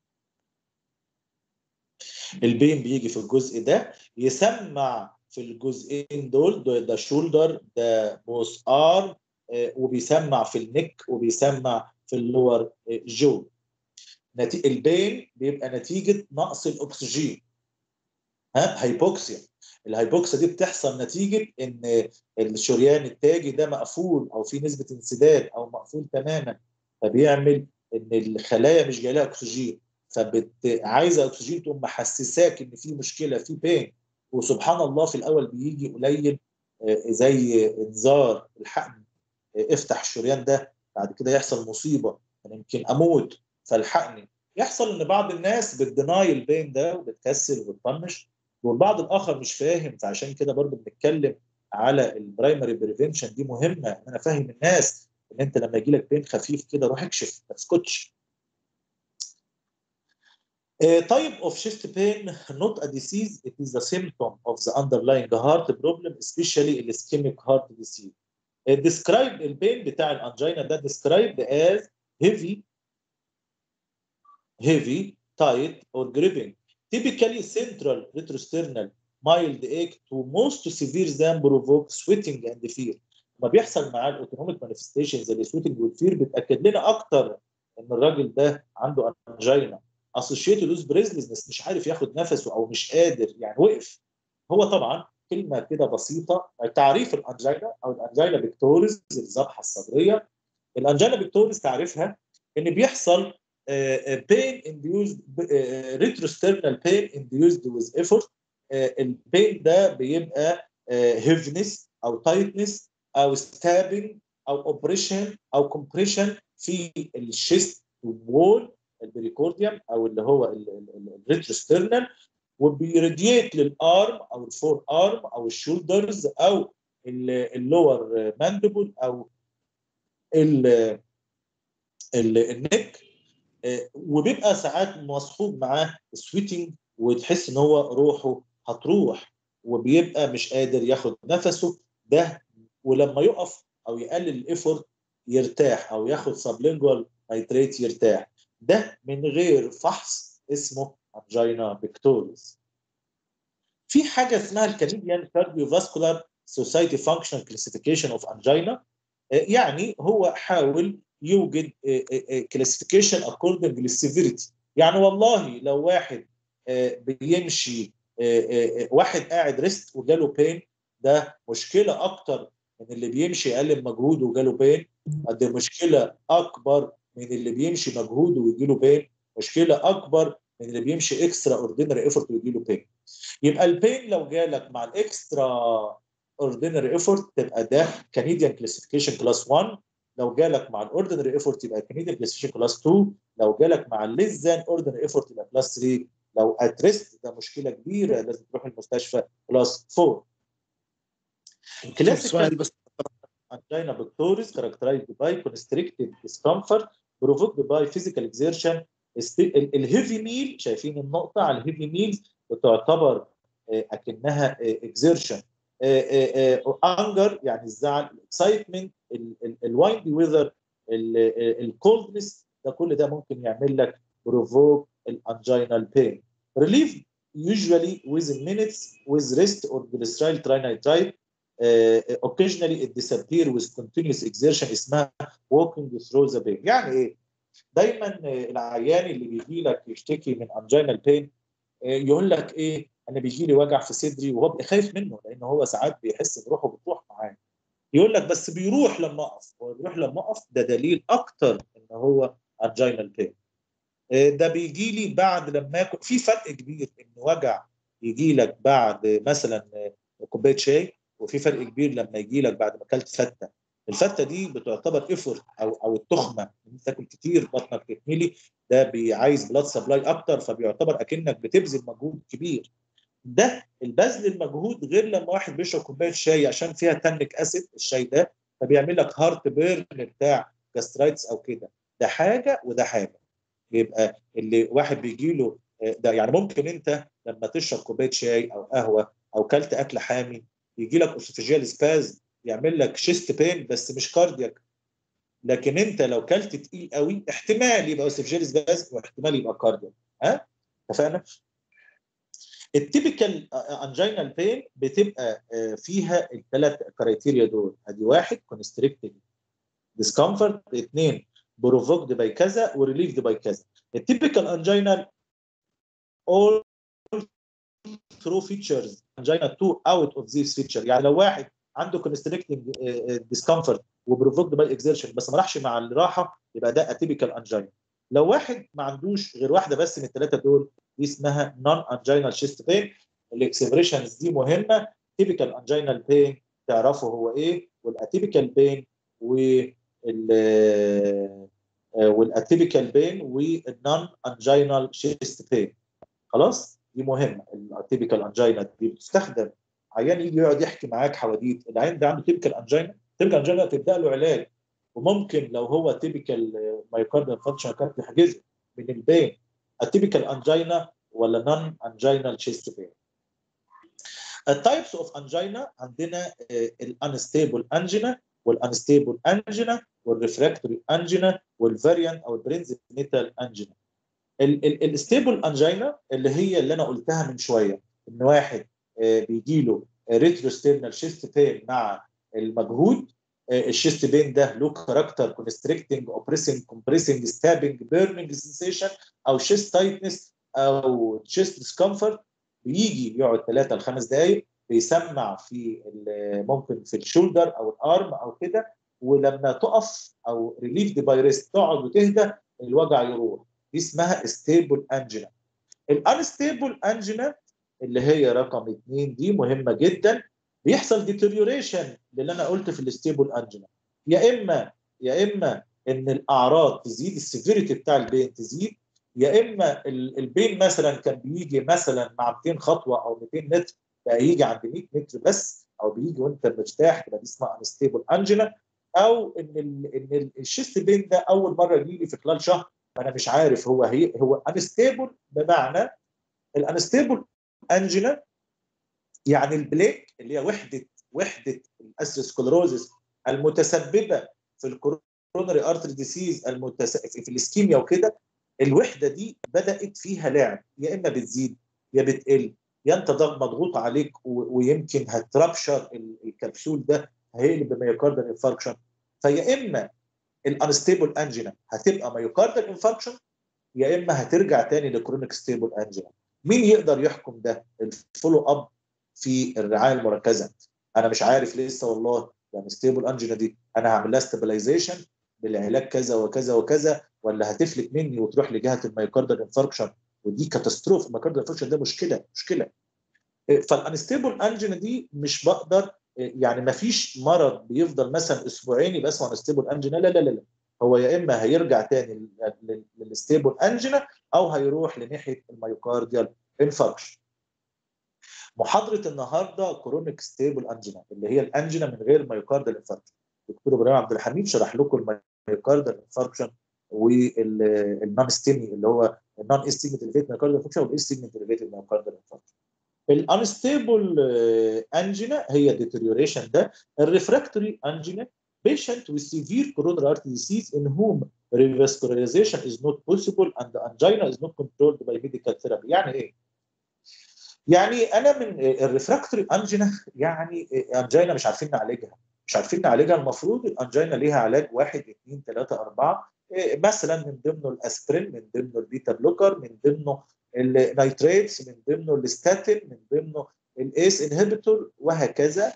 البين بيجي في الجزء ده يسمع في الجزئين دول ده, ده شولدر ده بوس ارم وبيسمع في النك وبيسمع في اللور جو نتي... البين بيبقى نتيجه نقص الاكسجين ها هايبوكسيا الهايبوكسيا دي بتحصل نتيجه ان الشريان التاجي ده مقفول او في نسبه انسداد او مقفول تماما فبيعمل ان الخلايا مش جاي لها اكسجين فبت عايزه اكسجين تقوم محسساك ان في مشكله في بين وسبحان الله في الاول بيجي قليل زي انذار الحقن افتح الشريان ده بعد كده يحصل مصيبه انا يمكن اموت فالحقني يحصل ان بعض الناس بتديناي البين ده وبتكسل وبتطنش والبعض الاخر مش فاهم فعشان كده برضو بنتكلم على البرايمري بريفنشن دي مهمه ان انا افهم الناس ان انت لما يجي لك بين خفيف كده روح اكشف ما تسكتش Uh, type of chest pain, not a disease, it is a symptom of the underlying heart problem, especially ischemic heart disease. Uh, describe البين بتاع الانجينا ده described as heavy, heavy, tight or gripping. Typically central retrosternal mild ache to most severe than provoke sweating and fear. لما بيحصل معاه الاوتونوميك مانيفستيشنز زي السويتنج والفير بتاكد لنا اكتر ان الراجل ده عنده انجينا اسوشيتد ويز بريزلزنس مش عارف ياخد نفسه او مش قادر يعني وقف هو طبعا كلمه كده بسيطه تعريف الانجينا او الانجينا بيكتوريز الذبحه الصدريه الانجينا بيكتوريز تعريفها ان بيحصل بين انديوزد ريتروسترنال بين انديوزد ويز ايفورت البين ده بيبقى هيفنس او تايتنس او ستابنج او اوبريشن او كومبريشن في الشيست وول البريكورديوم او اللي هو الريتروسترنال وبيراديت للارم او الفور ارم او الشولدرز او اللور ماندبل او النك وبيبقى ساعات مصحوب معاه سويتنج وتحس ان هو روحه هتروح وبيبقى مش قادر ياخد نفسه ده ولما يقف او يقلل الايفورت يرتاح او ياخد سبلينجوال نيتريت يرتاح ده من غير فحص اسمه انجينا بيكتوريس في حاجه اسمها الكنديان كارديوفاسكولار سوسايتي فانكشنال كلاسيفيكيشن اوف انجينا يعني هو حاول يوجد كلاسيفيكيشن اكوردنج للسيفيريتي يعني والله لو واحد بيمشي واحد قاعد ريست وجاله بين ده مشكله اكتر من اللي بيمشي اقل مجهود وجاله بين دي مشكله اكبر من اللي بيمشي مجهود ويجي له بين مشكله اكبر من اللي بيمشي اكسترا اوردينري ايفورت ويجي له بين يبقى البين لو جالك مع الاكسترا اوردينري ايفورت تبقى ده كنديان كلاسيفيكيشن كلاس 1 لو جالك مع الاوردينري ايفورت يبقى كنديان كلاسيفيكيشن كلاس 2 لو جالك مع الليس ذان اوردينري ايفورت يبقى كلاس 3 لو اتريست ده مشكله كبيره لازم تروح المستشفى كلاس 4 سؤال بس angina pectoris characterized by constricted discomfort provoked by physical exertion الهيفي ميل شايفين النقطه على الهيفي ميل بتعتبر اكنها اكزيرشن انجر يعني الزعل الاكسايتمنت الوايندي ويذر الكولدنس ده كل ده ممكن يعمل لك بروفوك الانجينال بين relief usually within minutes with rest or glyceryl trinitrite uh, occasionally it disappear with continuous exertion اسمها walking through the pain يعني ايه دايما العيان اللي بيجي لك يشتكي من انجينال بين يقول لك ايه انا بيجي لي وجع في صدري وهو خايف منه لان هو ساعات بيحس ان روحه بتروح معاه يقول لك بس بيروح لما اقف هو بيروح لما اقف ده دليل اكتر ان هو انجينال بين ده بيجي لي بعد لما اكل في فرق كبير ان وجع يجي لك بعد مثلا كوبايه شاي وفي فرق كبير لما يجي لك بعد ما اكلت فته الفته دي بتعتبر افورت او او التخمه انت تاكل كتير بطنك تتملي ده بيعايز بلاد سبلاي اكتر فبيعتبر اكنك بتبذل مجهود كبير ده البذل المجهود غير لما واحد بيشرب كوبايه شاي عشان فيها تنك اسيد الشاي ده فبيعمل لك هارت بيرن بتاع جاسترايتس او كده ده حاجه وده حاجه يبقى اللي واحد بيجي له ده يعني ممكن انت لما تشرب كوبايه شاي او قهوه او كلت اكل حامي يجي لك اوسوفيجيال سباز يعمل لك شيست بين بس مش كاردياك لكن انت لو كلت تقيل قوي احتمال يبقى اوسوفيجيال سباز واحتمال يبقى كاردياك ها اتفقنا؟ التيبيكال انجينال بين بتبقى فيها الثلاث كرايتيريا دول ادي واحد كونستريكتد ديسكمفورت اثنين بروفوكد باي كذا وريليفد باي كذا التيبيكال انجينال all through features angina two out of these feature يعني لو واحد عنده constricting discomfort وبروفوكد باي اكزيرشن بس ما راحش مع الراحه يبقى ده اتيبيكال انجينا لو واحد ما عندوش غير واحده بس من الثلاثه دول دي اسمها نون انجينال شيست بين الاكسبريشنز دي مهمه تيبيكال انجينال بين تعرفوا هو ايه والاتيبيكال بين وال والاتيبيكال بين والنون انجينال شيست بين خلاص دي مهمه الاتيبيكال انجينا دي بتستخدم عيان يجي يقعد يحكي معاك حواديت العيان ده عنده تيبيكال انجينا تيبيكال انجينا تبدا له علاج وممكن لو هو تيبيكال مايوكارديال فانكشن كانت تحجزه من البين التيبيكال انجينا ولا نون انجينال شيست بين التايبس اوف انجينا عندنا الانستيبل انجينا والانستيبل انجينا والريفراكتوري انجينا والفاريانت او البرينز ميتال انجينا الستيبل انجينا اللي هي اللي انا قلتها من شويه ان واحد بيجي له ريتروستيرنال شيست بين مع المجهود الشيست بين ده له كاركتر كونستريكتنج اوبريسنج كومبريسنج ستابنج بيرنينج سنسيشن او شيست تايتنس او تشيست ديسكمفورت بيجي يقعد ثلاثة لخمس دقائق بيسمع في ممكن في الشولدر او الارم او كده ولما تقف او ريليف باي ريست تقعد وتهدى الوجع يروح دي اسمها ستيبل انجينا الانستيبل انجينا اللي هي رقم اثنين دي مهمه جدا بيحصل ديتيريوريشن اللي انا قلت في الستيبل انجينا يا اما يا اما ان الاعراض تزيد السيفيريتي بتاع البين تزيد يا اما البين مثلا كان بيجي مثلا مع 200 خطوه او 200 متر بقى يجي عند 100 متر بس او بيجي وانت مرتاح تبقى دي اسمها انستيبل انجينا او ان ان الشيست بين ده اول مره يجي لي في خلال شهر فانا مش عارف هو هي هو انستيبل بمعنى الانستيبل انجينا يعني البليك اللي هي وحده وحده الاسيسكلروزس المتسببه في الكورونري ارتري ديسيز المتس... في الاسكيميا وكده الوحده دي بدات فيها لعب يا اما بتزيد يا بتقل يا انت مضغوط عليك و... ويمكن هتربشر الكبسول ده هيقلب بميوكاردال انفاركشن فيا اما الانستيبل انجينا هتبقى مايوكاردال انفاركشن يا اما هترجع تاني لكرونيك ستيبل انجينا مين يقدر يحكم ده الفولو اب في الرعايه المركزه انا مش عارف لسه والله يعني ستيبل انجينا دي انا هعمل لها ستابلايزيشن بالعلاج كذا وكذا وكذا ولا هتفلت مني وتروح لجهه المايوكاردال انفاركشن ودي كاتاستروف المايوكاردال انفاركشن ده مشكله مشكله فالانستيبل انجينا دي مش بقدر يعني ما فيش مرض بيفضل مثلا اسبوعين يبقى اسمه انستيبل انجينا لا لا لا لا هو يا اما هيرجع تاني للستيبل انجينا او هيروح لناحيه المايوكارديال انفاركشن محاضره النهارده كرونيك ستيبل انجينا اللي هي الانجينا من غير مايوكاردال انفاركشن دكتور ابراهيم عبد الحميد شرح لكم المايوكاردال انفاركشن والنون ستيمي اللي هو النون استيميت الفيت مايوكاردال انفاركشن والاستيميت الفيت مايوكاردال انفاركشن الانستيبل انجينا هي ديتيريوريشن ده الريفراكتوري انجينا patient with severe coronary artery disease in whom revascularization is not possible and the angina is not controlled by medical therapy يعني ايه يعني انا من الريفراكتوري انجينا يعني انجينا مش عارفين نعالجها مش عارفين نعالجها المفروض الانجينا ليها علاج واحد اثنين ثلاثه اربعه مثلا من ضمنه الاسبرين من ضمنه البيتا بلوكر من ضمنه النيتريتس من ضمنه الستاتين من ضمنه الايس انهبيتور وهكذا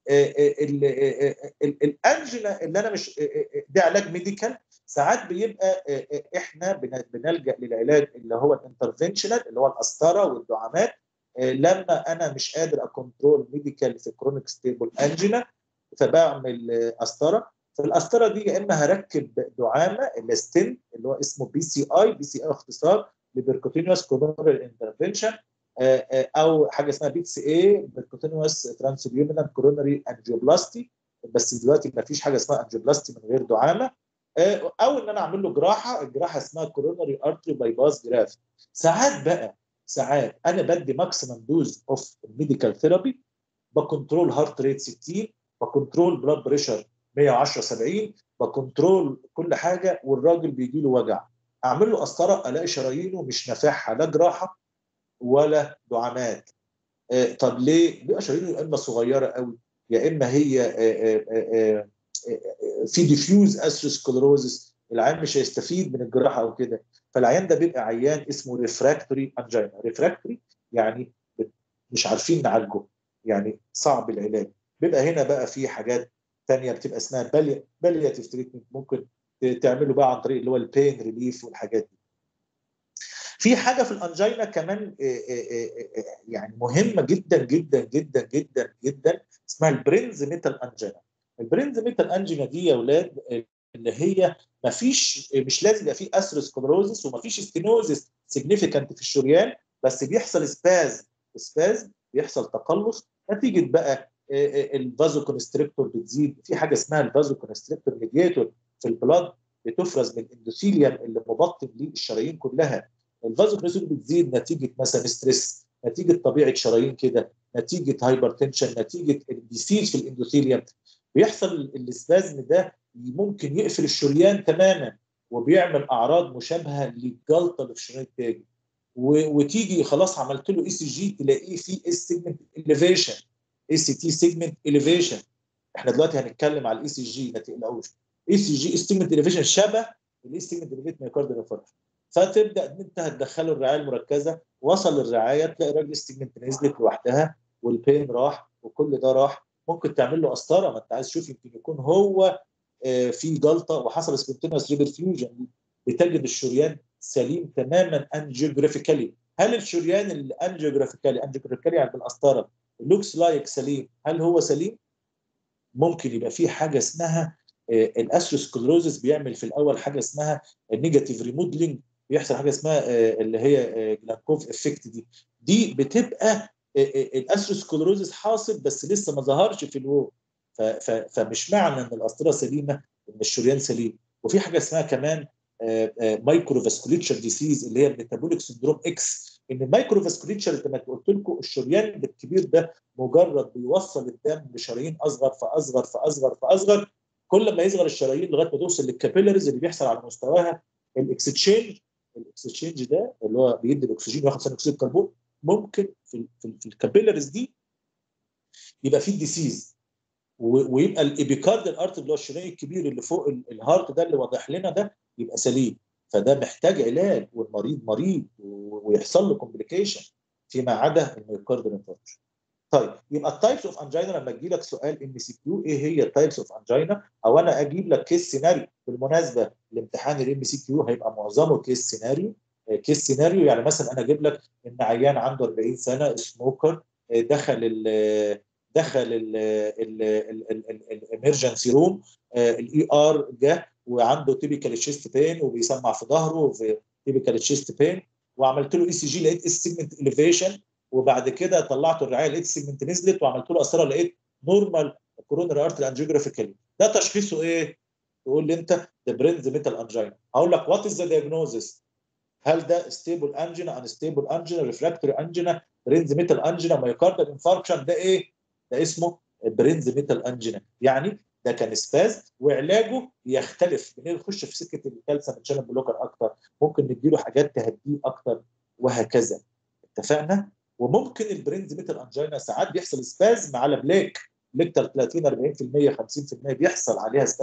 الانجينا اللي انا مش ده علاج ميديكال ساعات بيبقى احنا بنلجا للعلاج اللي هو الانترفنشنال اللي هو القسطره والدعامات لما انا مش قادر اكونترول ميديكال في كرونيك ستيبل انجينا فبعمل قسطره فالقسطره دي يا اما هركب دعامه اللي ستين اللي هو اسمه بي سي اي بي سي اي اختصار لبركوتينيوس كورونرال انترفنشن او حاجه اسمها بي سي اي بركوتينيوس ترانسليومينال كورونري انجيوبلاستي بس دلوقتي ما فيش حاجه اسمها انجيوبلاستي من غير دعامه او ان انا اعمل له جراحه الجراحه اسمها كورونري ارتري باي باس جرافت ساعات بقى ساعات انا بدي ماكسيمم دوز اوف ميديكال ثيرابي بكنترول هارت ريت 60 بكنترول بلاد بريشر 110 70 بكنترول كل حاجه والراجل بيجي له وجع اعمل له قسطره الاقي شرايينه مش نافعها لا جراحه ولا دعامات آه طب ليه؟ بيبقى شرايينه يا اما صغيره قوي يا اما هي آه آه في ديفيوز اسروسكلروزس العيان مش هيستفيد من الجراحه او كده فالعيان ده بيبقى عيان اسمه ريفراكتوري انجينا ريفراكتوري يعني مش عارفين نعالجه يعني صعب العلاج بيبقى هنا بقى في حاجات ثانيه بتبقى اسمها باليا بالياتيف تريتمنت ممكن تعمله بقى عن طريق اللي هو البين ريليف والحاجات دي في حاجه في الانجينا كمان يعني مهمه جدا جدا جدا جدا جدا اسمها البرينز ميتال انجينا البرينز ميتال انجينا دي يا اولاد اللي هي ما فيش مش لازم يبقى في اثيروسكلروزس وما فيش ستينوزس سيجنيفيكانت في الشريان بس بيحصل سباز سباز بيحصل تقلص نتيجه بقى الفازو كونستريكتور بتزيد في حاجه اسمها الفازو كونستريكتور ميدياتور في البلاد بتفرز من الاندوثيليوم اللي مبطن للشرايين كلها الفازو كونستريكتور بتزيد نتيجه مثلا ستريس نتيجه طبيعه شرايين كده نتيجه هايبر تنشن نتيجه الديسيز في الاندوثيليوم بيحصل الاسبازم ده ممكن يقفل الشريان تماما وبيعمل اعراض مشابهه للجلطه اللي في الشريان التاجي وتيجي خلاص عملت له اي سي جي تلاقيه في اس سيجمنت اليفيشن اي سي تي سيجمنت اليفيشن احنا دلوقتي هنتكلم على الاي سي جي ما تقلقوش اي سي جي سيجمنت اليفيشن شبه الاي سيجمنت اليفيت مايكارد انفاركشن فتبدا ان انت هتدخله الرعايه المركزه وصل الرعايه تلاقي الراجل السيجمنت نزلت لوحدها والبين راح وكل ده راح ممكن تعمل له قسطره ما انت عايز تشوف يمكن يكون هو في جلطه وحصل سبونتينوس ريبرفيوجن بتجد الشريان سليم تماما انجيوجرافيكالي هل الشريان الانجيوجرافيكالي انجيوجرافيكالي يعني بالقسطره لوكس لايك سليم هل هو سليم؟ ممكن يبقى في حاجه اسمها الاثيروسكلروزس بيعمل في الاول حاجه اسمها النيجاتيف ريموديلنج بيحصل حاجه اسمها اللي هي جلانكوف افكت دي دي بتبقى الاثيروسكلروزس حاصل بس لسه ما ظهرش في الوو فمش معنى ان القسطره سليمه ان الشريان سليم وفي حاجه اسمها كمان مايكرو فاسكوليتشر ديسيز اللي هي الميتابوليك سندروم اكس ان المايكرو فاسكوليتشر زي ما قلت لكم الشريان الكبير ده مجرد بيوصل الدم لشرايين اصغر فاصغر فاصغر فاصغر كل ما يصغر الشرايين لغايه ما توصل للكابيلاريز اللي بيحصل على مستواها الاكستشينج الاكستشينج ده اللي هو بيدي الاكسجين وياخد ثاني اكسيد الكربون ممكن في في, في الكابيلاريز دي يبقى في ديسيز ويبقى الابيكارد الارت اللي هو الشريان الكبير اللي فوق الهارت ده اللي واضح لنا ده يبقى سليم فده محتاج علاج والمريض مريض ويحصل له كومبليكيشن فيما عدا الميوكارد انفاركشن طيب يبقى التايبس اوف انجينا لما تجي لك سؤال ام سي كيو ايه هي التايبس اوف انجينا او انا اجيب لك كيس سيناريو بالمناسبه الامتحان الام سي كيو هيبقى معظمه كيس سيناريو كيس سيناريو يعني مثلا انا اجيب لك ان عيان عنده 40 سنه سموكر دخل ال دخل الامرجنسي روم الاي ار جه وعنده تيبيكال تشيست بين وبيسمع في ظهره وفي تيبيكال تشيست بين وعملت له اي سي جي لقيت اس سيجمنت اليفيشن وبعد كده طلعته الرعايه لقيت السيجمنت نزلت وعملت له قسطره لقيت نورمال كورونري ارتري انجيوجرافيكالي ده تشخيصه ايه؟ تقول لي انت ده برينز ميتال انجينا هقول لك وات از ذا دايجنوزس هل ده ستيبل انجينا ان ستيبل انجينا ريفراكتوري انجينا برينز ميتال انجينا مايوكاردال انفاركشن ده ايه؟ ده اسمه برينز ميتال انجينا يعني ده كان سباز وعلاجه يختلف بنخش في سكه الكالسيوم شانل بلوكر اكتر ممكن نديله حاجات تهديه اكتر وهكذا اتفقنا وممكن البرينز ميتال انجينا ساعات بيحصل سباز مع البليك بليك 30 40% 50% بيحصل عليها سباز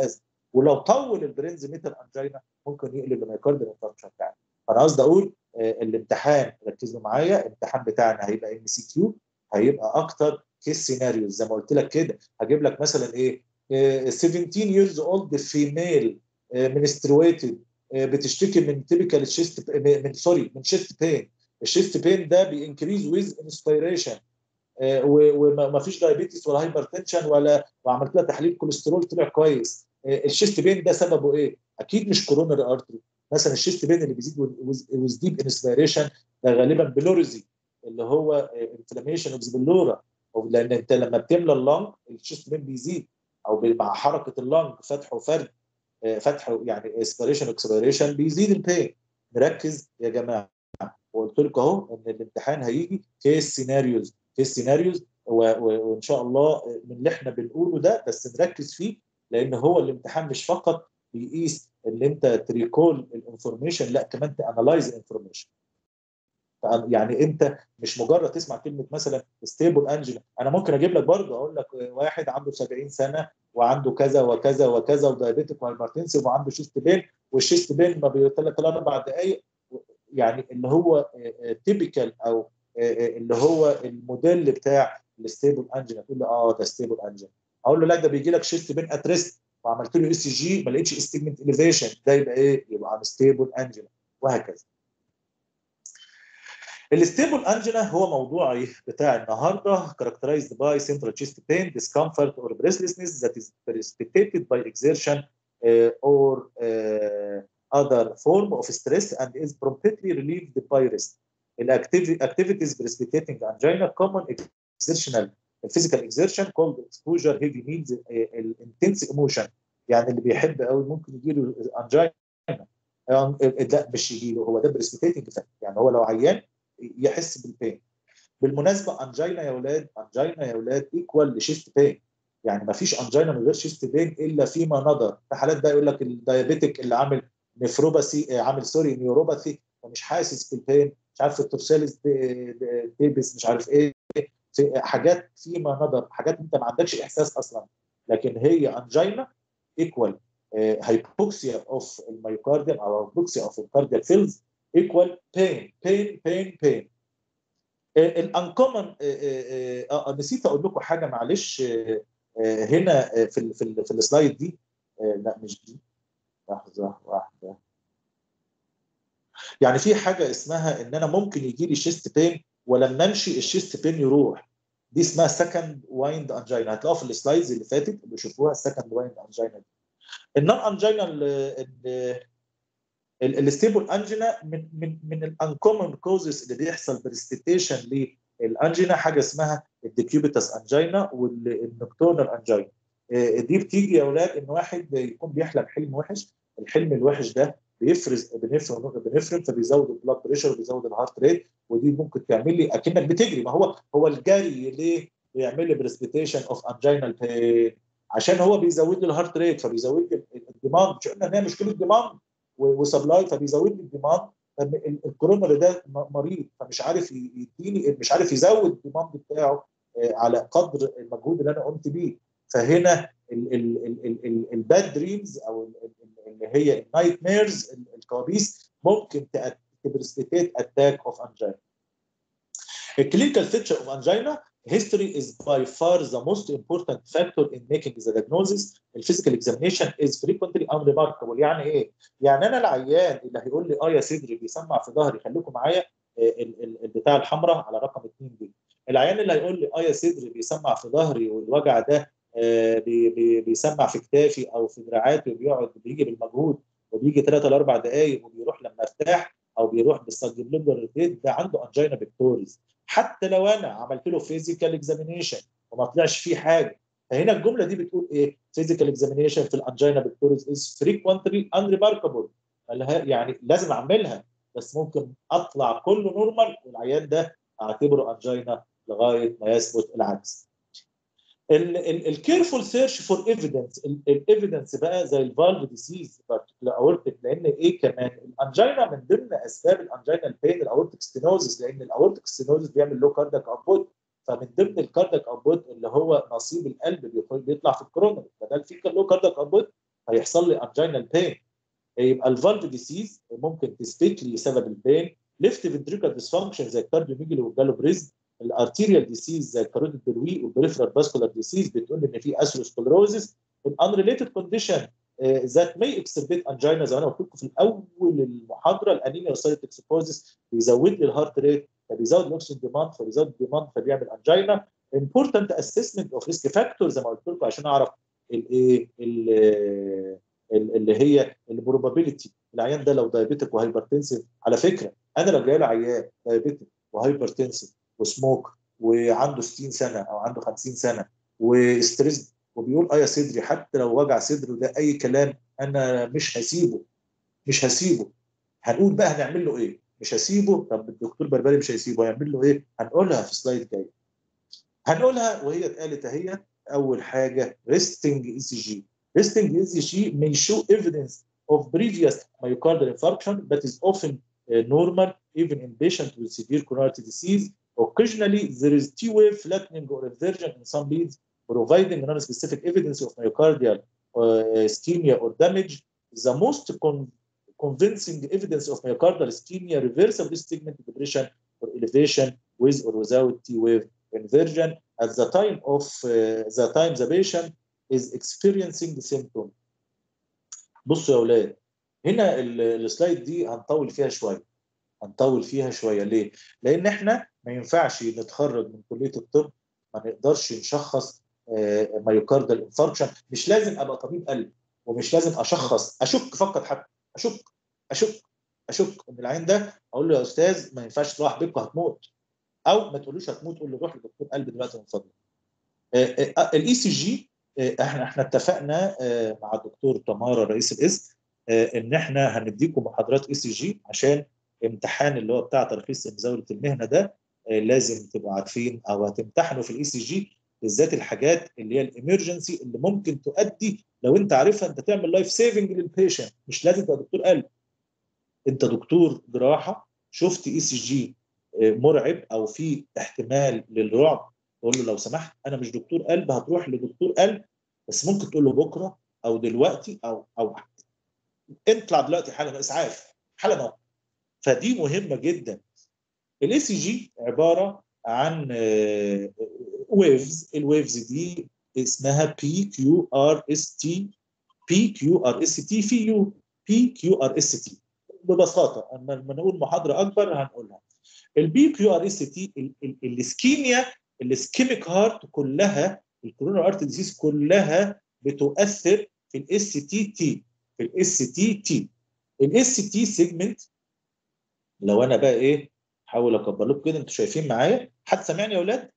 ولو طول البرينز ميتال انجينا ممكن يقلب الميوكارديال انفاركشن بتاعنا فانا قصدي اقول آه، الامتحان ركزوا معايا الامتحان بتاعنا هيبقى ام سي كيو هيبقى اكتر كيس سيناريوز زي ما قلت لك كده هجيب لك مثلا ايه آه، 17 years old female منسترويتد بتشتكي من تيبيكال شيست من سوري من شيست بين الشيست بين ده بينكريز ويز انسبيريشن وما فيش دايابيتس ولا هايبرتنشن ولا وعملت لها تحليل كوليسترول طلع كويس آه، الشيست بين ده سببه ايه؟ اكيد مش كورونري ارتري مثلا الشيست بين اللي بيزيد ويز ديب انسبيريشن ده غالبا بلوريزي اللي هو انفلاميشن اوف بلورا لان انت لما بتملى اللنج الشيست بين بيزيد او مع حركه اللنج فتح وفرد آه، فتح يعني اسبيريشن واكسبيريشن بيزيد البين نركز يا جماعه وقلت لكم اهو ان الامتحان هيجي كيس سيناريوز كيس سيناريوز وان شاء الله من اللي احنا بنقوله ده بس نركز فيه لان هو الامتحان مش فقط بيقيس ان انت تريكول الانفورميشن لا كمان تانلايز الانفورميشن يعني انت مش مجرد تسمع كلمه مثلا ستيبل انجل انا ممكن اجيب لك برضه اقول لك واحد عنده 70 سنه وعنده كذا وكذا وكذا ودايابيتك وهايبرتنسيف وعنده شيست بين والشيست بين ما بيطلع ثلاث اربع دقائق يعني اللي هو تيبيكال او اللي هو الموديل بتاع الستيبل انجن تقول لي اه ده ستيبل انجن اقول له لا ده بيجي لك شيست بين اتريست وعملت له اي سي جي ما لقيتش استجمنت اليفيشن ده يبقى ايه؟ يبقى ستيبل انجن وهكذا. الستيبل انجنا هو موضوعي بتاع النهارده characterized by central chest pain, discomfort or breathlessness that is precipitated by exertion uh, or uh, other form of stress and is promptly relieved by rest. Activi- activities precipitating angina, common exertional physical exertion called exposure, heavy means, uh, intense emotion يعني اللي بيحب قوي ممكن يجي له انجينا لا مش يجي له هو ده بريسبيتيتنج يعني هو لو عيان يحس بالبين بالمناسبه انجينا يا اولاد انجينا يا اولاد ايكوال لشيست بين يعني ما فيش انجينا من غير شيست بين الا فيما نظر في حالات بقى يقول لك الدايابيتك اللي عامل نفروباثي عامل سوري نيوروباثي فمش حاسس بالبين مش عارف التورساليس بيبس مش عارف ايه في حاجات فيما نظر حاجات انت ما عندكش احساس اصلا لكن هي انجينا ايكوال هايبوكسيا اوف الميوكارديوم او هايبوكسيا اوف الكارديال فيلز ايكوال بين بين بين بين الانكومن نسيت اقول لكم حاجه معلش هنا في ال في, ال في السلايد دي لا مش دي لحظه واحده يعني في حاجه اسمها ان انا ممكن يجي لي شيست بين ولما امشي الشيست بين يروح دي اسمها سكند وايند انجينا هتلاقوها في السلايدز اللي فاتت اللي شوفوها السكند وايند انجينا دي النون انجينا الستيبل انجينا من من من الانكومن كوزز اللي بيحصل بريستيتيشن للانجينا حاجه اسمها الديكيوبيتاس انجينا والنكتورنال انجينا دي بتيجي يا اولاد ان واحد يكون بيحلم حلم وحش الحلم الوحش ده بيفرز بنفرم بنفرم فبيزود البلاد بريشر وبيزود الهارت ريت ودي ممكن تعمل لي اكنك بتجري ما هو هو الجري ليه بيعمل لي بريسبيتيشن اوف انجينال بين عشان هو بيزود لي الهارت ريت فبيزود لي الديماند مش قلنا ان هي مشكله ديماند وسبلاي فبيزود لي الديماند الكورونري ده مريض فمش عارف يديني مش عارف يزود الديماند بتاعه على قدر المجهود اللي انا قمت بيه فهنا الباد دريمز او اللي هي النايت ميرز الكوابيس ممكن تبرستيتيت اتاك اوف انجينا الكلينيكال فيتشر اوف انجينا history is by far the most important factor in making the diagnosis. The physical examination is frequently unremarkable. يعني ايه؟ يعني انا العيان اللي هيقول لي اه يا صدري بيسمع في ظهري خليكم معايا البتاع الحمراء على رقم اثنين دي. العيان اللي هيقول لي اه يا صدري بيسمع في ظهري والوجع ده آه بي بي بيسمع في كتافي او في دراعاتي وبيقعد بيجي بالمجهود وبيجي ثلاثة لاربع دقائق وبيروح لما ارتاح او بيروح بالسجلبلر ده عنده انجينا بيكتوريز حتى لو انا عملت له فيزيكال اكزامينيشن وما طلعش فيه حاجه فهنا الجمله دي بتقول ايه؟ فيزيكال اكزامينيشن في الانجينا بيكتوريز از فريكوينتلي انريماركابل يعني لازم اعملها بس ممكن اطلع كله نورمال والعيان ده اعتبره انجينا لغايه ما يثبت العكس. الكيرفول سيرش فور ايفيدنس الايفيدنس بقى زي الفالف ديسيز الاورتيك لان ايه كمان الانجينا من ضمن اسباب الانجينا البين الاورتيك ستينوزس لان الاورتيك ستينوزس بيعمل لو كاردك ابوت فمن ضمن الكاردك ابوت اللي هو نصيب القلب بيطلع في الكرونري فده الفيكال لو كاردك ابوت هيحصل لي انجينال بين يبقى الفالف ديسيز ممكن تثبت لي سبب البين ليفت فنتريكال ديسفانكشن زي الكارديوميجلي والجالوبريز الارتيريال ديسيز زي الكاروتيد بلوي والبريفرال فاسكولار ديسيز بتقول ان في اثيروسكلروزس الانريليتد كونديشن ذات ماي اكسبيت انجينا زي ما انا قلت لكم في الاول المحاضره الانيميا والسايت اكسبوزس بيزود لي الهارت ريت فبيزود الاكسجين ديماند فبيزود الديماند فبيعمل انجينا important assessment of risk factors زي ما قلت لكم عشان اعرف الايه اللي هي البروبابيلتي العيان ده لو دايابيتك وهايبرتنسيف على فكره انا لو جاي له عيان دايابيتك وهايبرتنسيف وسموك وعنده 60 سنه او عنده 50 سنه وستريس وبيقول اه يا صدري حتى لو وجع صدره ده اي كلام انا مش هسيبه مش هسيبه هنقول بقى هنعمل له ايه؟ مش هسيبه طب الدكتور بربري مش هيسيبه هيعمل له ايه؟ هنقولها في سلايد جاي هنقولها وهي اتقالت اهي اول حاجه resting ECG resting ECG may show evidence of previous myocardial infarction that is often uh, normal even in patients with severe coronary disease. Occasionally, there is T-wave flattening or inversion in some leads, providing non-specific evidence of myocardial uh, ischemia or damage. The most con- convincing evidence of myocardial ischemia reversible segment depression or elevation with or without T-wave inversion at the time of uh, the time the patient is experiencing the symptom. بصوا يا اولاد هنا السلايد دي هنطول فيها شويه هنطول فيها شويه ليه؟ لان احنا ما ينفعش نتخرج من كليه الطب ما نقدرش نشخص مايوكاردال انفاركشن مش لازم ابقى طبيب قلب ومش لازم اشخص اشك فقط حتى اشك اشك اشك ان العين ده اقول له يا استاذ ما ينفعش تروح بيتكم هتموت او ما تقولوش هتموت قول له روح لدكتور قلب دلوقتي من فضلك الاي سي جي احنا احنا اتفقنا مع الدكتور تمارا رئيس القسم ان احنا هنديكم محاضرات اي سي جي عشان امتحان اللي هو بتاع ترخيص مزاوله المهنه ده لازم تبقوا عارفين او هتمتحنوا في الاي سي جي بالذات الحاجات اللي هي الامرجنسي اللي ممكن تؤدي لو انت عارفها انت تعمل لايف سيفنج للبيشنت مش لازم تبقى دكتور قلب انت دكتور جراحه شفت اي سي جي مرعب او في احتمال للرعب تقول له لو سمحت انا مش دكتور قلب هتروح لدكتور قلب بس ممكن تقول له بكره او دلوقتي او او اطلع دلوقتي حالا اسعاف حالا فدي مهمه جدا الاي سي جي عباره عن ويفز الويفز دي اسمها بي كيو ار اس تي بي كيو ار اس تي في يو بي كيو ار اس تي ببساطه اما نقول محاضره اكبر هنقولها البي كيو ار اس تي الاسكيميا الاسكيميك هارت كلها الكورونا ارت ديزيز كلها بتؤثر في الاس تي تي في الاس تي تي الاس تي سيجمنت لو انا بقى ايه احاول اكبر لكم كده انتوا شايفين معايا حد سامعني يا اولاد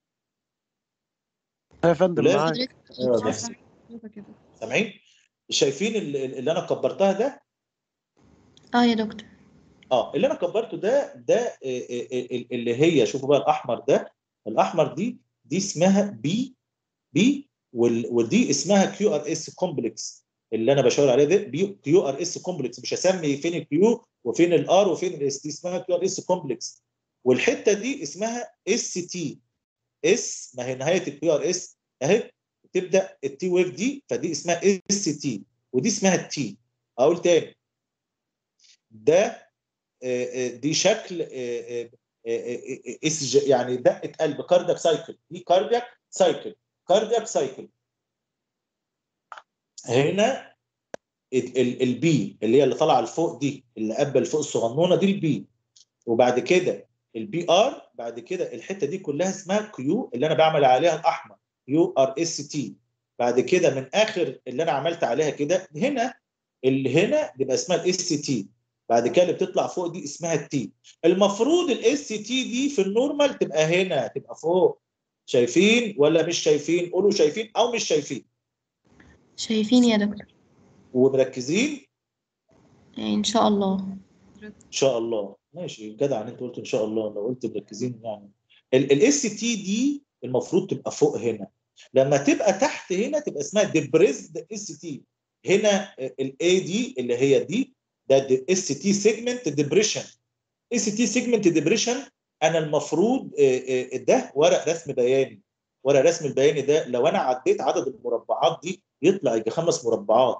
يا فندم ولاد؟ معاك ايوه بس سامعين شايفين اللي اللي انا كبرتها ده اه يا دكتور اه اللي انا كبرته ده ده آه، آه، آه، اللي هي شوفوا بقى الاحمر ده الاحمر دي دي اسمها بي بي وال- ودي اسمها كيو ار اس كومبلكس اللي انا بشاور عليه ده بي كيو ار اس كومبلكس مش هسمي فين الكيو وفين الار وفين الاس دي اسمها كيو ار اس كومبلكس والحته دي اسمها اس تي اس ما هي نهايه الكيو ار اس اهي تبدا التي ويف دي فدي اسمها اس تي ودي اسمها التي اقول تاني ده آه، آه، دي شكل آه، آه، آه، آه، اس ج- يعني دقه قلب كاردياك سايكل دي كاردياك سايكل كاردياك سايكل هنا البي اللي هي اللي طالعه لفوق دي اللي قبل لفوق الصغنونه دي البي وبعد كده البي ار بعد كده الحته دي كلها اسمها كيو اللي انا بعمل عليها الاحمر يو ار اس تي بعد كده من اخر اللي انا عملت عليها كده هنا اللي هنا بيبقى اسمها الاس تي بعد كده اللي بتطلع فوق دي اسمها التي المفروض الاس تي دي في النورمال تبقى هنا تبقى فوق شايفين ولا مش شايفين قولوا شايفين او مش شايفين شايفين يا دكتور ومركزين ان شاء الله ان شاء الله ماشي جدع ان انت قلت ان شاء الله لو قلت مركزين يعني الاس تي دي المفروض تبقى فوق هنا لما تبقى تحت هنا تبقى اسمها ديبريزد اس تي هنا الاي دي اللي هي دي ده اس تي سيجمنت ديبريشن اس تي سيجمنت ديبريشن انا المفروض آه، آه، ده ورق رسم بياني ورق رسم البياني ده لو انا عديت عدد المربعات دي يطلع يجي خمس مربعات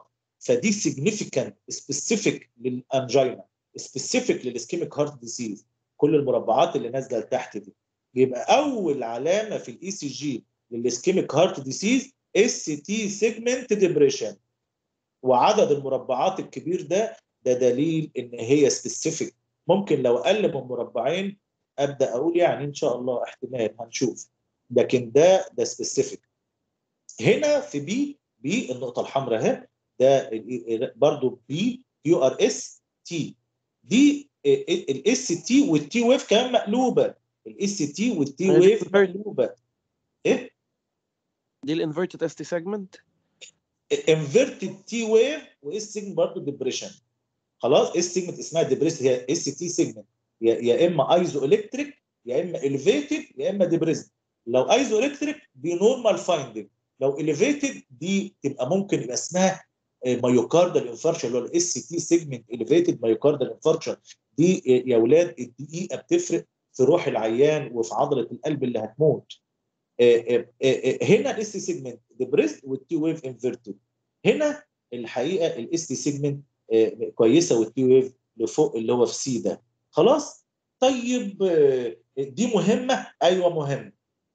فدي سيجنيفيكانت سبيسيفيك للانجينا سبيسيفيك للاسكيميك هارت ديسيز كل المربعات اللي نازله لتحت دي يبقى اول علامه في الاي سي جي للاسكيميك هارت ديسيز اس تي سيجمنت ديبريشن وعدد المربعات الكبير ده ده دليل ان هي سبيسيفيك ممكن لو اقل من مربعين ابدا اقول يعني ان شاء الله احتمال هنشوف لكن ده ده سبيسيفيك هنا في بي بي النقطه الحمراء اهي ده برضو بي كيو ار اس تي دي الاس تي والتي ويف كمان مقلوبه الاس تي والتي ويف مقلوبه ايه دي الانفرتد اس تي سيجمنت انفيرتد تي ويف واس سيجمنت برضه ديبريشن خلاص اس سيجمنت اسمها ديبريس هي اس تي سيجمنت يا, يا اما ايزو الكتريك يا اما اليفيتد يا اما ديبريس لو ايزو الكتريك دي نورمال فايندنج لو اليفيتد دي تبقى ممكن يبقى اسمها مايوكاردال انفاركشن اللي هو الاس تي سيجمنت اليفيتد مايوكاردال انفاركشن دي يا اولاد الدقيقه بتفرق في روح العيان وفي عضله القلب اللي هتموت هنا الاس تي سيجمنت ديبريست والتي ويف انفيرتد هنا الحقيقه الاس تي سيجمنت كويسه والتي ويف لفوق اللي هو في سي ده خلاص طيب دي مهمه ايوه مهمه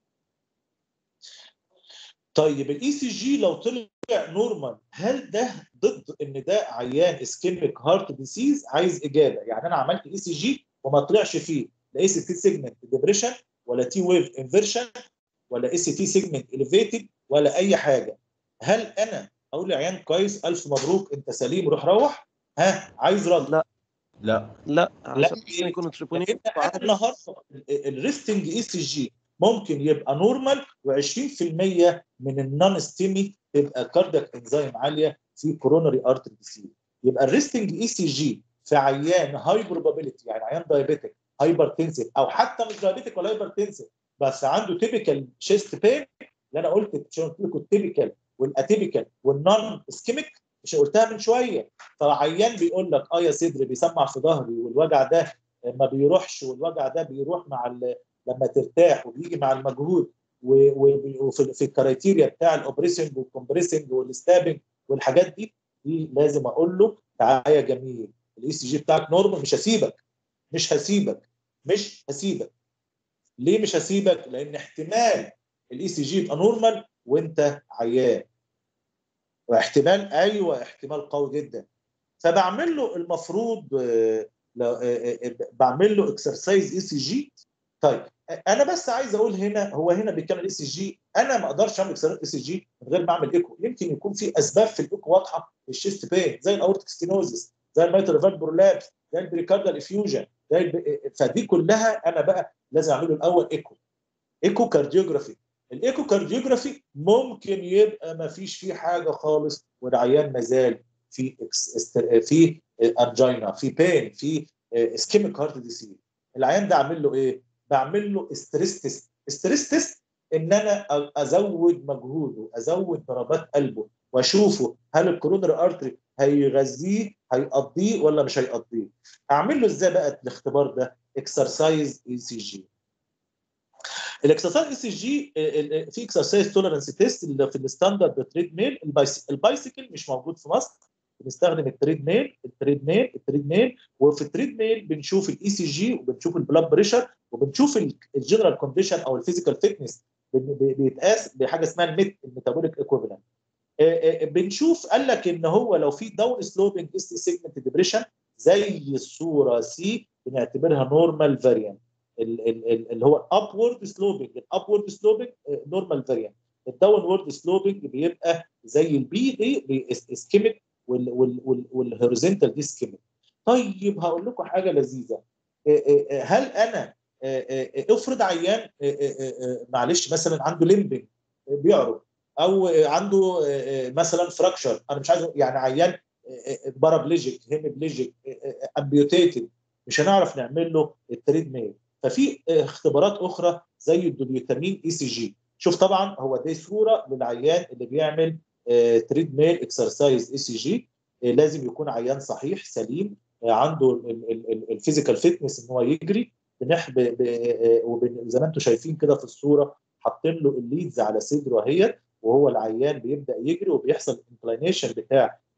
طيب الاي سي جي لو طلع نورمال هل ده ضد ان ده عيان اسكيميك هارت ديسيز عايز اجابه يعني انا عملت اي سي جي وما طلعش فيه لا اس تي سيجمنت ديبريشن ولا تي ويف انفيرشن ولا اس تي سيجمنت اليفيتد ولا اي حاجه هل انا اقول لعيان كويس الف مبروك انت سليم روح روح ها عايز رد لا لا لا لا عشان يكون تريبونين لان انا النهارده الريستنج اي سي جي ممكن يبقى نورمال و20% من النون ستيمي تبقى كاردياك انزيم عاليه في كوروناري ارتري ديسيز يبقى الريستنج اي سي جي في عيان هاي بروبابيلتي يعني عيان دايابيتك هايبر تنسيف او حتى مش دايابيتك ولا هايبر تنسيف بس عنده تيبيكال شيست بين اللي انا قلت مش قلت لكم التيبيكال والاتيبيكال والنون اسكيميك مش قلتها من شويه فعيان بيقول لك اه يا صدري بيسمع في ظهري والوجع ده ما بيروحش والوجع ده بيروح مع لما ترتاح وبيجي مع المجهود وفي في الكرايتيريا بتاع الاوبريسنج والكومبريسنج والستابنج والحاجات دي دي لازم اقول له تعالى يا جميل الاي سي جي بتاعك نورمال مش هسيبك مش هسيبك مش هسيبك ليه مش هسيبك؟ لان احتمال الاي سي جي يبقى نورمال وانت عيان واحتمال ايوه احتمال قوي جدا فبعمل له المفروض بعمل له اكسرسايز اي سي جي طيب انا بس عايز اقول هنا هو هنا بيتكلم اي سي جي انا ما اقدرش اعمل اكسرسايز اي سي جي من غير ما اعمل ايكو يمكن يكون في اسباب في الايكو واضحه للشيست بين زي الاورتيك ستينوزس زي الميتروفال برولابس زي البريكاردال افيوجن زي الب... فدي كلها انا بقى لازم اعمله الاول ايكو ايكو كارديوجرافي الايكو كارديوجرافي ممكن يبقى ما فيش فيه حاجه خالص والعيان مازال في في انجينا في بين في اسكيميك هارت ديسيز العيان ده اعمل له ايه؟ بعمل له ستريس تيست ستريس تيست ان انا ازود مجهوده ازود ضربات قلبه واشوفه هل الكورونري ارتري هيغذيه هيقضيه ولا مش هيقضيه اعمل له ازاي بقى الاختبار ده اكسرسايز اي سي جي الاكسرسايز اي سي جي في اكسرسايز توليرنس تيست في الستاندرد تريد ميل البايسيكل مش موجود في مصر بنستخدم التريد ميل التريد ميل التريد ميل وفي التريد ميل بنشوف الاي سي جي وبنشوف البلاد بريشر وبنشوف الجنرال كونديشن او الفيزيكال فيتنس بيتقاس بحاجه اسمها الميت الميتابوليك ايكوفالنت بنشوف قال لك ان هو لو في داون سلوبنج اس سيجمنت ديبريشن زي الصوره سي بنعتبرها نورمال فاريانت اللي هو ابورد سلوبنج الابورد سلوبنج نورمال فاريانت الداون وورد سلوبنج بيبقى زي البي دي اسكيميك والهوريزونتال دي اسكيميك طيب هقول لكم حاجه لذيذه هل انا افرض عيان معلش مثلا عنده ليمبنج بيعرض او عنده مثلا فراكشر انا مش عايز يعني عيان بارابليجيك هيمبليجيك امبيوتيتد مش هنعرف نعمل له التريد ميل ففي اختبارات اخرى زي الدوليوتامين اي سي جي شوف طبعا هو دي صوره للعيان اللي بيعمل تريد ميل اكسرسايز اي سي جي لازم يكون عيان صحيح سليم عنده الفيزيكال فيتنس ان هو يجري بنح زي ما انتم شايفين كده في الصوره حاطين له الليدز على صدره اهي وهو العيان بيبدا يجري وبيحصل الانكلينيشن بتاع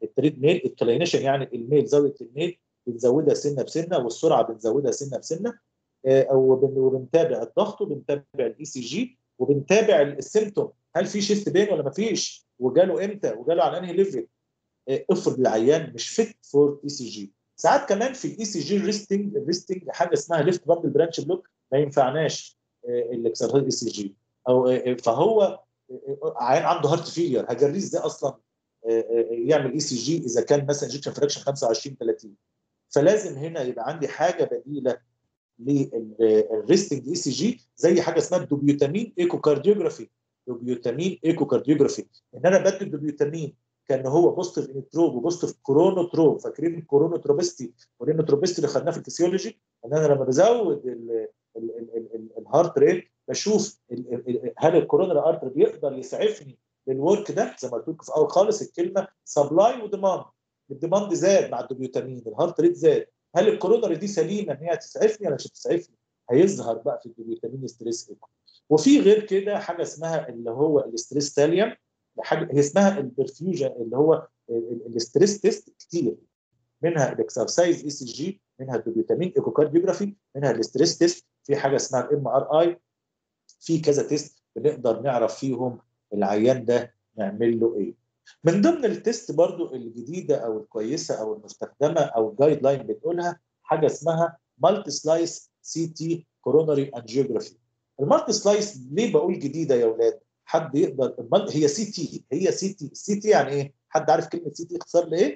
التريد ميل الكلينيشن يعني الميل زاويه الميل بنزودها سنه بسنه والسرعه بنزودها سنه بسنه آه، وبن- وبنتابع الضغط وبنتابع الاي سي جي وبنتابع السيمتوم هل في شيست بين ولا ما فيش وجاله امتى وجاله على انهي ليفل آه، افرض العيان مش فيت فور اي سي جي ساعات كمان في الاي سي جي الريستنج الريستنج حاجه اسمها ليفت بامبل برانش بلوك ما ينفعناش الاكسرسايز اي سي جي او آه، آه، فهو آه، آه، عيان عنده هارت فيلير هجريه ازاي اصلا آه، آه، يعمل اي سي جي اذا كان مثلا انجكشن فراكشن 25 30 فلازم هنا يبقى عندي حاجه بديله للريستنج اي سي جي زي حاجه اسمها الدوبيوتامين ايكوكارديوجرافي دوبيوتامين ايكوكارديوجرافي ان انا بدي الدوبيوتامين كان هو بوزيتيف انتروب وبوزيتيف كرونوتروب فاكرين الكرونوتروبستي والانوتروبستي اللي خدناه في الفسيولوجي ان انا لما بزود ال- ال- ال- ال- ال- الهارت ريت بشوف ال- ال- ال- هل الكورونري ارتري بيقدر يسعفني للورك ده زي ما قلت لكم في اول خالص الكلمه سبلاي وديماند الديماند زاد مع الدوبيوتامين الهارت ريت زاد هل الكورونري دي سليمه ان هي تسعفني ولا مش هتسعفني؟ هيظهر بقى في الدوبيوتامين ستريس ايكو وفي غير كده حاجه اسمها اللي هو الاستريس تاليوم حاجه هي اسمها البرفيوجن اللي هو ال- ال- الاستريس تيست كتير منها الاكسرسايز اي سي جي منها الدوبيوتامين ايكوكارديوجرافي منها الاستريس تيست في حاجه اسمها الام ار اي في كذا تيست بنقدر نعرف فيهم العيان ده نعمل له ايه من ضمن التيست برضو الجديده او الكويسه او المستخدمه او الجايد لاين بتقولها حاجه اسمها مالتي سلايس سي تي كوروناري انجيوجرافي المالتي سلايس ليه بقول جديده يا اولاد حد يقدر المال- هي سي تي هي سي تي سي تي يعني ايه حد عارف كلمه سي تي اختصار لايه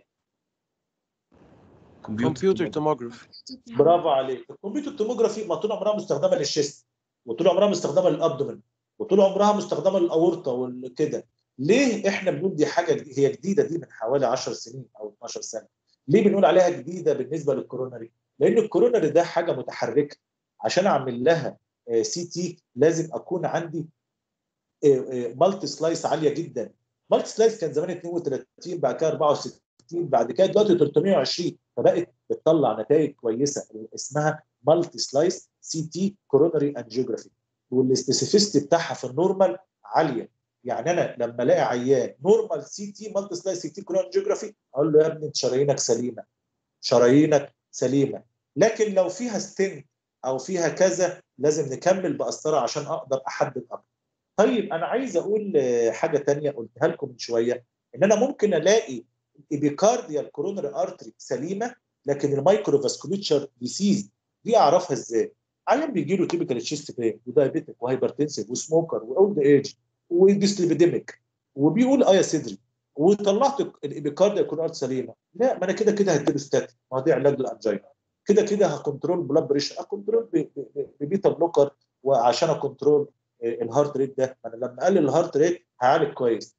كمبيوتر توموجراف برافو عليك الكمبيوتر توموجرافي ما طول عمرها مستخدمه للشيست وطول عمرها مستخدمه للابدومن وطول عمرها مستخدمه للاورطه وكده ليه احنا بنقول دي حاجه جديدة هي جديده دي من حوالي 10 سنين او 12 سنه ليه بنقول عليها جديده بالنسبه للكورونري لان الكورونري ده حاجه متحركه عشان اعمل لها سي تي لازم اكون عندي مالتي سلايس عاليه جدا مالتي سلايس كان زمان 32 بعد كده 64 بعد كده دلوقتي 320 فبقت بتطلع نتائج كويسه اسمها مالتي سلايس سي تي كورونري انجيوجرافي والسبيسيفيستي بتاعها في النورمال عاليه يعني انا لما الاقي عيان نورمال سي تي مالتي سلايس سي تي كورونري انجيوجرافي اقول له يا ابني انت شرايينك سليمه شرايينك سليمه لكن لو فيها ستنت او فيها كذا لازم نكمل بقسطره عشان اقدر احدد اكتر طيب انا عايز اقول آه، حاجه تانية قلتها لكم من شويه ان انا ممكن الاقي ايبيكارديال كورونري ارتري سليمه لكن المايكرو فاسكوليتشر ديسيز دي اعرفها ازاي؟ عيان بيجي له تيبيكال تشيست بين ودايابيتك وهايبرتنسيف وسموكر واولد ايج وديسليبيديميك وبيقول اه يا صدري وطلعت الايبيكارديال كورونري ارتري سليمه لا ما انا كده كده هديله ستاتين ما هو دي علاج للانجينا كده كده هكنترول بلاد بريشر اكنترول ب- ب- ببيتا بلوكر وعشان اكنترول الهارت ريت ده انا لما اقلل الهارت ريت هعالج كويس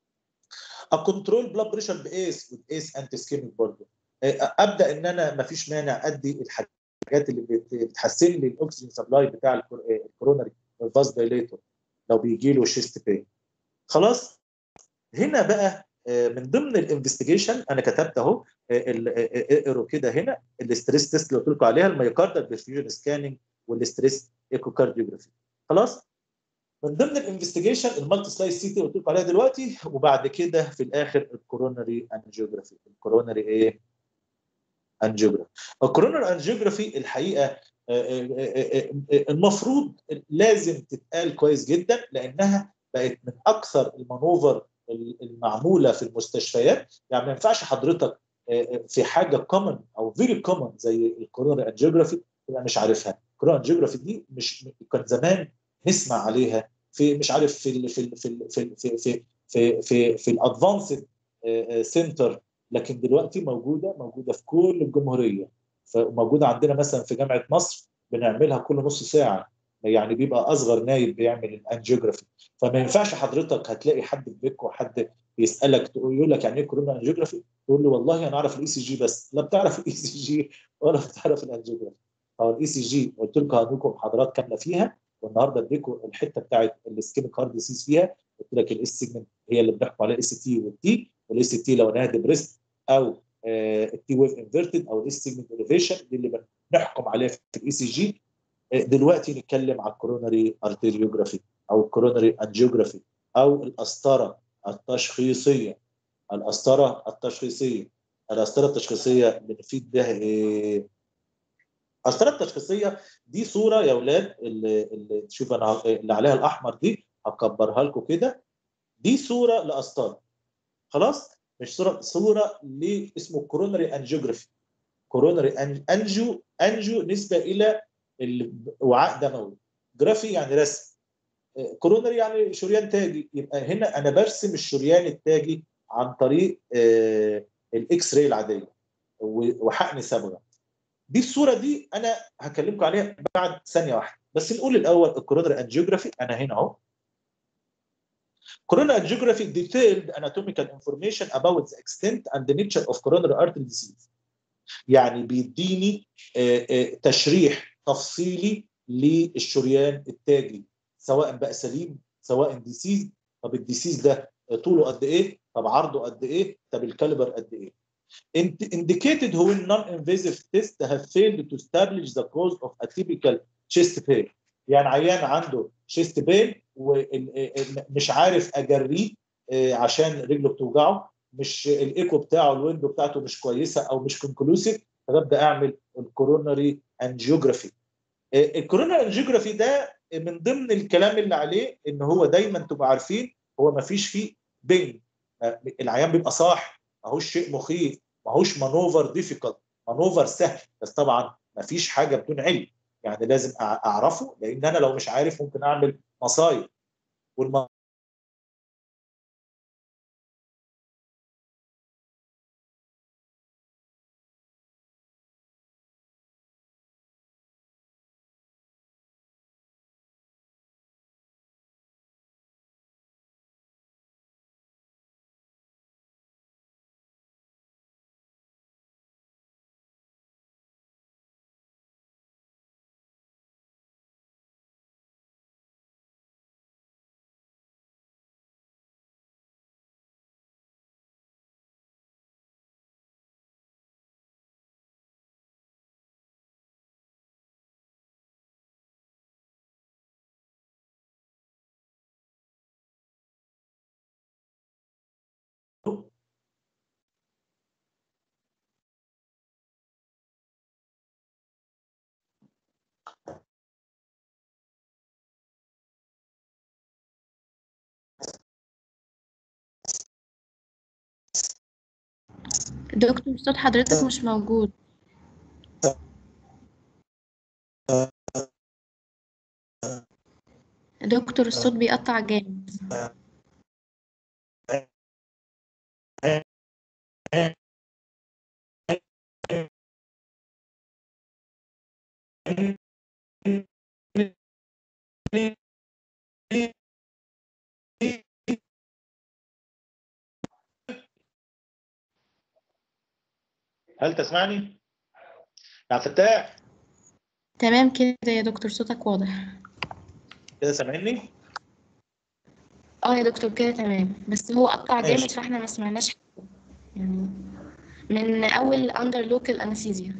اكنترول بلاد بريشر بايس والايس انتي سكيميك برضه ابدا ان انا ما فيش مانع ادي الحاجات اللي بت- بتحسن لي الاكسجين سبلاي بتاع الكور- الكورونري الفاز دايليتور لو بيجي له شيست بين خلاص هنا بقى آه، من ضمن الانفستيجيشن انا كتبت اهو آه، ال- آه، آه، اقروا كده هنا الاستريس تيست اللي قلت لكم عليها الميوكاردال برفيوجن سكاننج والاستريس ايكوكارديوجرافي خلاص من ضمن الانفستيجيشن المالتي سلايس سي تي قلت لكم عليها دلوقتي وبعد كده في الاخر الكورونري انجيوجرافي الكورونري ايه انجيوجرافي الكورونري انجيوجرافي الحقيقه آه، آه، آه، آه، المفروض لازم تتقال كويس جدا لانها بقت من اكثر المانوفر المعموله في المستشفيات يعني ما ينفعش حضرتك آه، آه، في حاجه كومن او فيري كومن زي الكورونري انجيوجرافي تبقى مش عارفها الكورونري انجيوجرافي دي مش كان زمان نسمع عليها في مش عارف في ال في ال في ال في ال في في في في, في الادفانسد سنتر لكن دلوقتي موجوده موجوده في كل الجمهوريه فموجوده عندنا مثلا في جامعه مصر بنعملها كل نص ساعه يعني بيبقى اصغر نايب بيعمل الانجيوجرافي فما ينفعش حضرتك هتلاقي حد في بيتك وحد يسالك يقول لك يعني ايه كورونا انجيوجرافي تقول له والله انا اعرف الاي سي جي بس لا بتعرف الاي سي جي ولا بتعرف الانجيوجرافي او الاي سي جي قلت لكم هديكم محاضرات كامله فيها والنهارده اديكم الحته بتاعت الاسكيميك هارد ديسيز فيها قلت لك الاس سيجمنت هي اللي بنحكم عليها الاس تي والتي والاس تي لو انها ديبريست او التي ويف انفيرتد او الاس سيجمنت اليفيشن دي اللي بنحكم عليها في الاي سي جي دلوقتي نتكلم على الكورونري ارتيريوجرافي او الكورونري انجيوجرافي او القسطره التشخيصيه القسطره التشخيصيه القسطره التشخيصيه بنفيد بها ايه؟ القسطره التشخيصيه دي صوره يا اولاد اللي, اللي تشوف انا اللي عليها الاحمر دي هكبرها لكم كده دي صوره لقسطره خلاص مش صوره صوره ل اسمه كورونري انجيوجرافي كورونري انجيو انجيو نسبه الى الوعاء دموي جرافي يعني رسم كورونري يعني شريان تاجي يبقى هنا انا برسم الشريان التاجي عن طريق آه، الاكس راي العاديه و- وحقن صبغه دي الصوره دي انا هكلمكم عليها بعد ثانيه واحده بس نقول الاول الكورونري انجيوجرافي انا هنا اهو coronary angiography detailed anatomical information about the extent and the nature of coronary artery disease يعني بيديني آه، آه، تشريح تفصيلي للشريان التاجي سواء بقى سليم سواء ديسيز طب الديسيز ده طوله قد ايه طب عرضه قد ايه طب الكاليبر قد ايه Indi- indicated when non-invasive tests have failed to establish the cause of atypical chest pain يعني عيان عنده chest pain ومش عارف اجريه آه، عشان رجله بتوجعه مش الايكو بتاعه الويندو بتاعته مش كويسه او مش كونكلوسيف فببدا اعمل الكوروناري انجيوجرافي الكوروناري انجيوجرافي ده من ضمن الكلام اللي عليه ان هو دايما تبقوا عارفين هو ما فيش فيه بين العيان بيبقى صاح ماهوش شيء مخيف ماهوش مانوفر ديفيكالت مانوفر سهل بس طبعا ما فيش حاجه بدون علم يعني لازم أع- اعرفه لان انا لو مش عارف ممكن اعمل مصايب والم... دكتور صوت حضرتك مش موجود دكتور الصوت بيقطع جامد هل تسمعني؟ يا فتاح تمام كده يا دكتور صوتك واضح كده سامعني؟ اه يا دكتور كده تمام بس هو قطع ماشي. جامد فاحنا ما سمعناش حاجة. يعني من اول اندر لوكال انستيزيا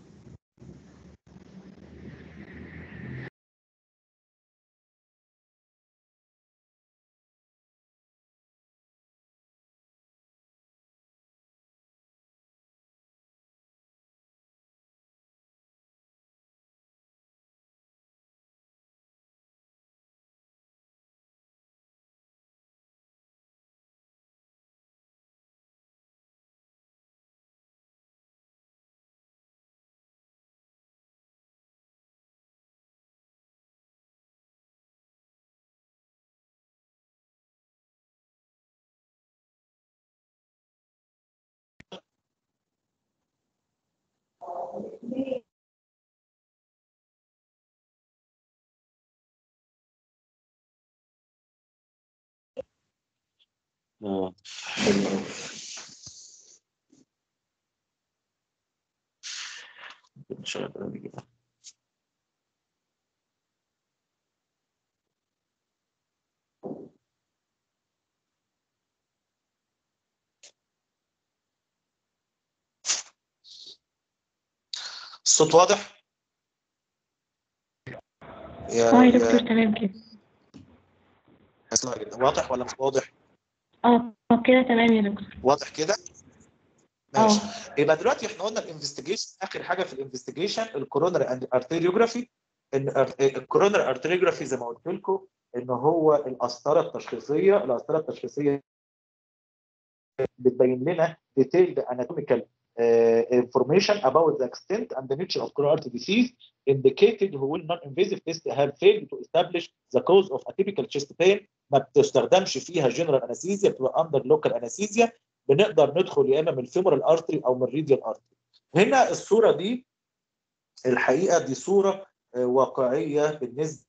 اه حلو أوي. نشغل برنامج كده. الصوت واضح؟ يا اه يا دكتور تمام كده اسمع كده واضح ولا مش واضح؟ اه طب كده تمام يا دكتور واضح كده؟ اه ماشي يبقى دلوقتي احنا قلنا الانفستيجيشن اخر حاجه في الانفستيجيشن الكورونري اند ارتيريوجرافي ان الكورونري ارتيريوجرافي زي ما قلت لكم ان هو القسطره التشخيصيه القسطره التشخيصيه بتبين لنا detailed anatomical uh, information about the extent and the nature of coronary artery disease indicated when non-invasive tests have failed to establish the cause of atypical chest pain ما بتستخدمش فيها general anesthesia بتبقى under local anesthesia بنقدر ندخل يا اما من الفيمورال ارتري او من الريديال ارتري هنا الصوره دي الحقيقه دي صوره آه، واقعيه بالنسبه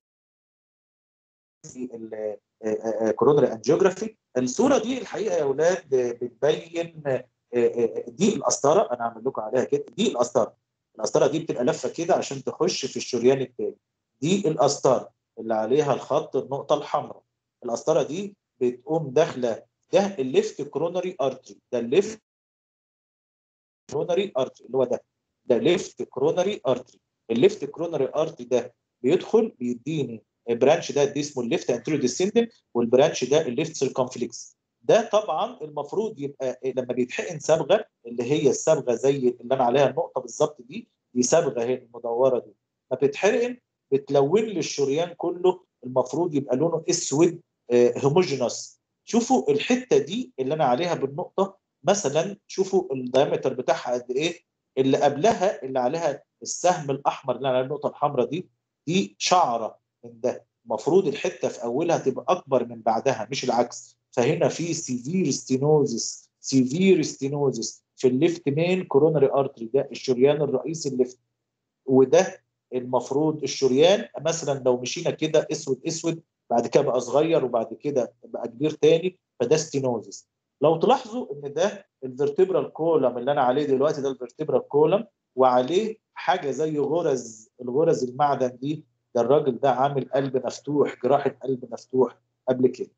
للكورونري انجيوجرافي الصوره دي الحقيقه يا اولاد آه، بتبين آه، آه، دي القسطره انا هعمل لكم عليها كده دي القسطره القسطره دي بتبقى لفه كده عشان تخش في الشريان التاني دي القسطره اللي عليها الخط النقطه الحمراء القسطره دي بتقوم داخله ده الليفت كرونري ارتري ده الليفت كرونري ارتري اللي هو ده ده ليفت كرونري ارتري الليفت كرونري ارتري ده بيدخل بيديني البرانش ده دي اسمه الليفت انتيريو ديسندنت والبرانش ده الليفت سيركمفلكس ده طبعا المفروض يبقى لما بيتحقن صبغه اللي هي الصبغه زي اللي انا عليها النقطه بالظبط دي دي صبغه هي المدوره دي ما بتتحقن بتلون لي الشريان كله المفروض يبقى لونه اسود هوموجينوس شوفوا الحته دي اللي انا عليها بالنقطه مثلا شوفوا الدايمتر بتاعها قد ايه اللي قبلها اللي عليها السهم الاحمر اللي على النقطه الحمراء دي دي شعره من ده المفروض الحته في اولها تبقى اكبر من بعدها مش العكس فهنا في سيفير ستينوزس سيفير ستينوزس في الليفت مين كوروناري ارتري ده الشريان الرئيسي الليفت وده المفروض الشريان مثلا لو مشينا كده اسود اسود بعد كده بقى صغير وبعد كده بقى كبير تاني فده ستينوزس لو تلاحظوا ان ده الفرتبرال كولم اللي انا عليه دلوقتي ده الفرتبرال كولم وعليه حاجه زي غرز الغرز المعدن دي ده الراجل ده عامل قلب مفتوح جراحه قلب مفتوح قبل كده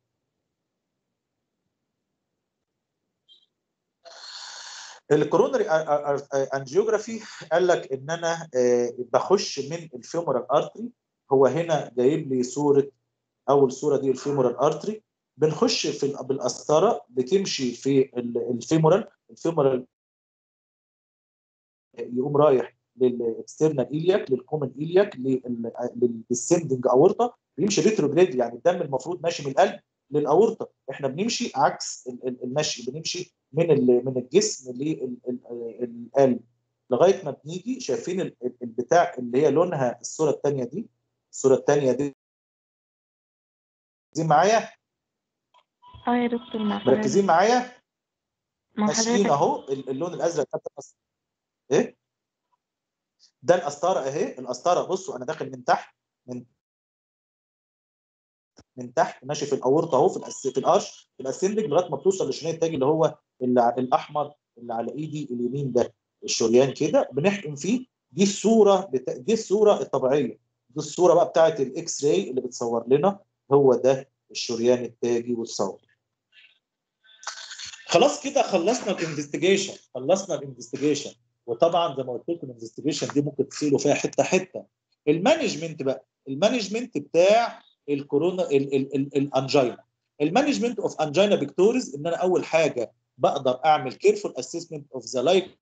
الكورونري انجيوجرافي قال لك ان انا بخش من الفيمورال ارتري هو هنا جايب لي صوره اول صوره دي الفيمورال ارتري بنخش في بالقسطره بتمشي في الفيمورال الفيمورال يقوم رايح للاكسترنال ايلياك للكومن ايلياك للديسندنج اورطه بيمشي ريتروجريد يعني الدم المفروض ماشي من القلب للاورطه احنا بنمشي عكس المشي بنمشي من من الجسم للقلب لغايه ما بنيجي شايفين البتاع اللي هي لونها الصوره الثانيه دي الصوره الثانيه دي مركزين معايا؟ اه يا دكتور مع مركزين معايا؟ مع ماشيين حضرتك اهو اللون الازرق ده القسطرة. ايه؟ ده القسطره اهي القسطره بصوا انا داخل من تحت من من تحت ماشي في الاورطه اهو في الأس... في الارش في الاسندج لغايه ما بتوصل للشريان التاجي اللي هو اللي ع- الاحمر اللي على ايدي اليمين ده الشريان كده بنحقن فيه دي الصوره بتا... دي الصوره الطبيعيه دي الصوره بقى بتاعت الاكس راي اللي بتصور لنا هو ده الشريان التاجي والصوت خلاص كده خلصنا الانفستيجيشن خلصنا الانفستيجيشن وطبعا زي ما قلت لكم الانفستيجيشن دي ممكن تسيلوا فيها حته حته المانجمنت بقى المانجمنت بتاع الكورونا ال- ال- ال- الانجينا المانجمنت اوف انجينا بيكتوريز ان انا اول حاجه بقدر اعمل كيرفول اسسمنت اوف ذا لايك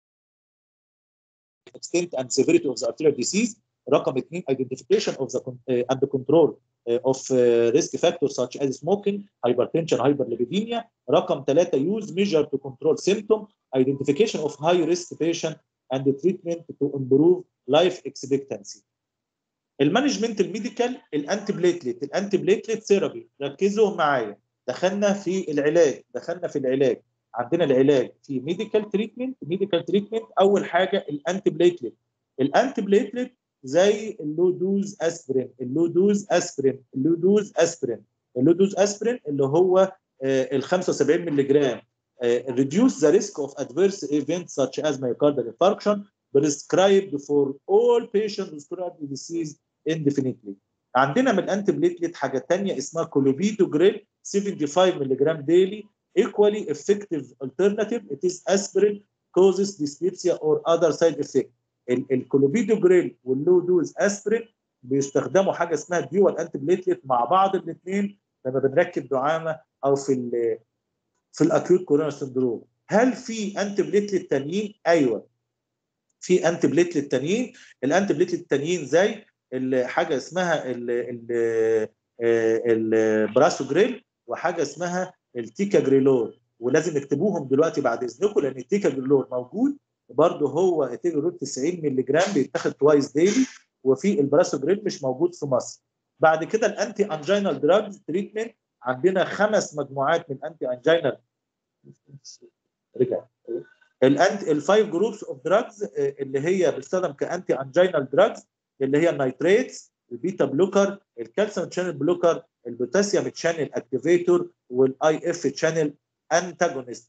extent and severity of the arterial disease رقم اثنين identification of the con- uh, and the control uh, of uh, risk factors such as smoking hypertension hyperlipidemia رقم ثلاثة use measure to control symptom identification of high risk patient and the treatment to improve life expectancy المانجمنت الميديكال الانتي بليتلت الانتي بليتلت ثيرابي ركزوا معايا دخلنا في العلاج دخلنا في العلاج عندنا العلاج في ميديكال تريتمنت ميديكال تريتمنت اول حاجه الانتي بليتلت الانتي بليتلت زي اللو دوز اسبرين اللو دوز اسبرين اللو دوز اسبرين اللو دوز اسبرين اللي هو ال 75 مللي جرام reduce the risk of adverse events such as myocardial infarction prescribed for all patients with coronary disease indefinitely. عندنا من الانتي بليتلت حاجه ثانيه اسمها كولوبيدوجريل 75 مللي جرام ديلي equally effective alternative it is aspirin causes dyspepsia or other side effect. ال- الكولوبيدوجريل واللو دوز اسبرين بيستخدموا حاجه اسمها ديوال انتي بليتلت مع بعض الاثنين لما بنركب دعامه او في ال في الاكيوت كورونا سندروم هل في انتي بليتلت تانيين ايوه في انتي بليتلت تانيين الانتي بليتلت التانيين زي ال- حاجه اسمها ال ال البراسوجريل وحاجه اسمها التيكا جريلور ولازم نكتبوهم دلوقتي بعد اذنكم لان التيكا جريلور موجود برضه هو التيكا جريلور 90 مللي جرام بيتاخد توايس ديلي وفي البراسوجريل مش موجود في مصر بعد كده الانتي انجينال دراجز تريتمنت عندنا خمس مجموعات من الانتي انجينال رجع الانتي الفايف جروبس اوف دراجز اللي هي بتستخدم كانتي انجينال دراجز اللي هي النيتريتس البيتا بلوكر الكالسيوم شانل بلوكر البوتاسيوم شانل اكتيفيتور والاي اف شانل انتاجونست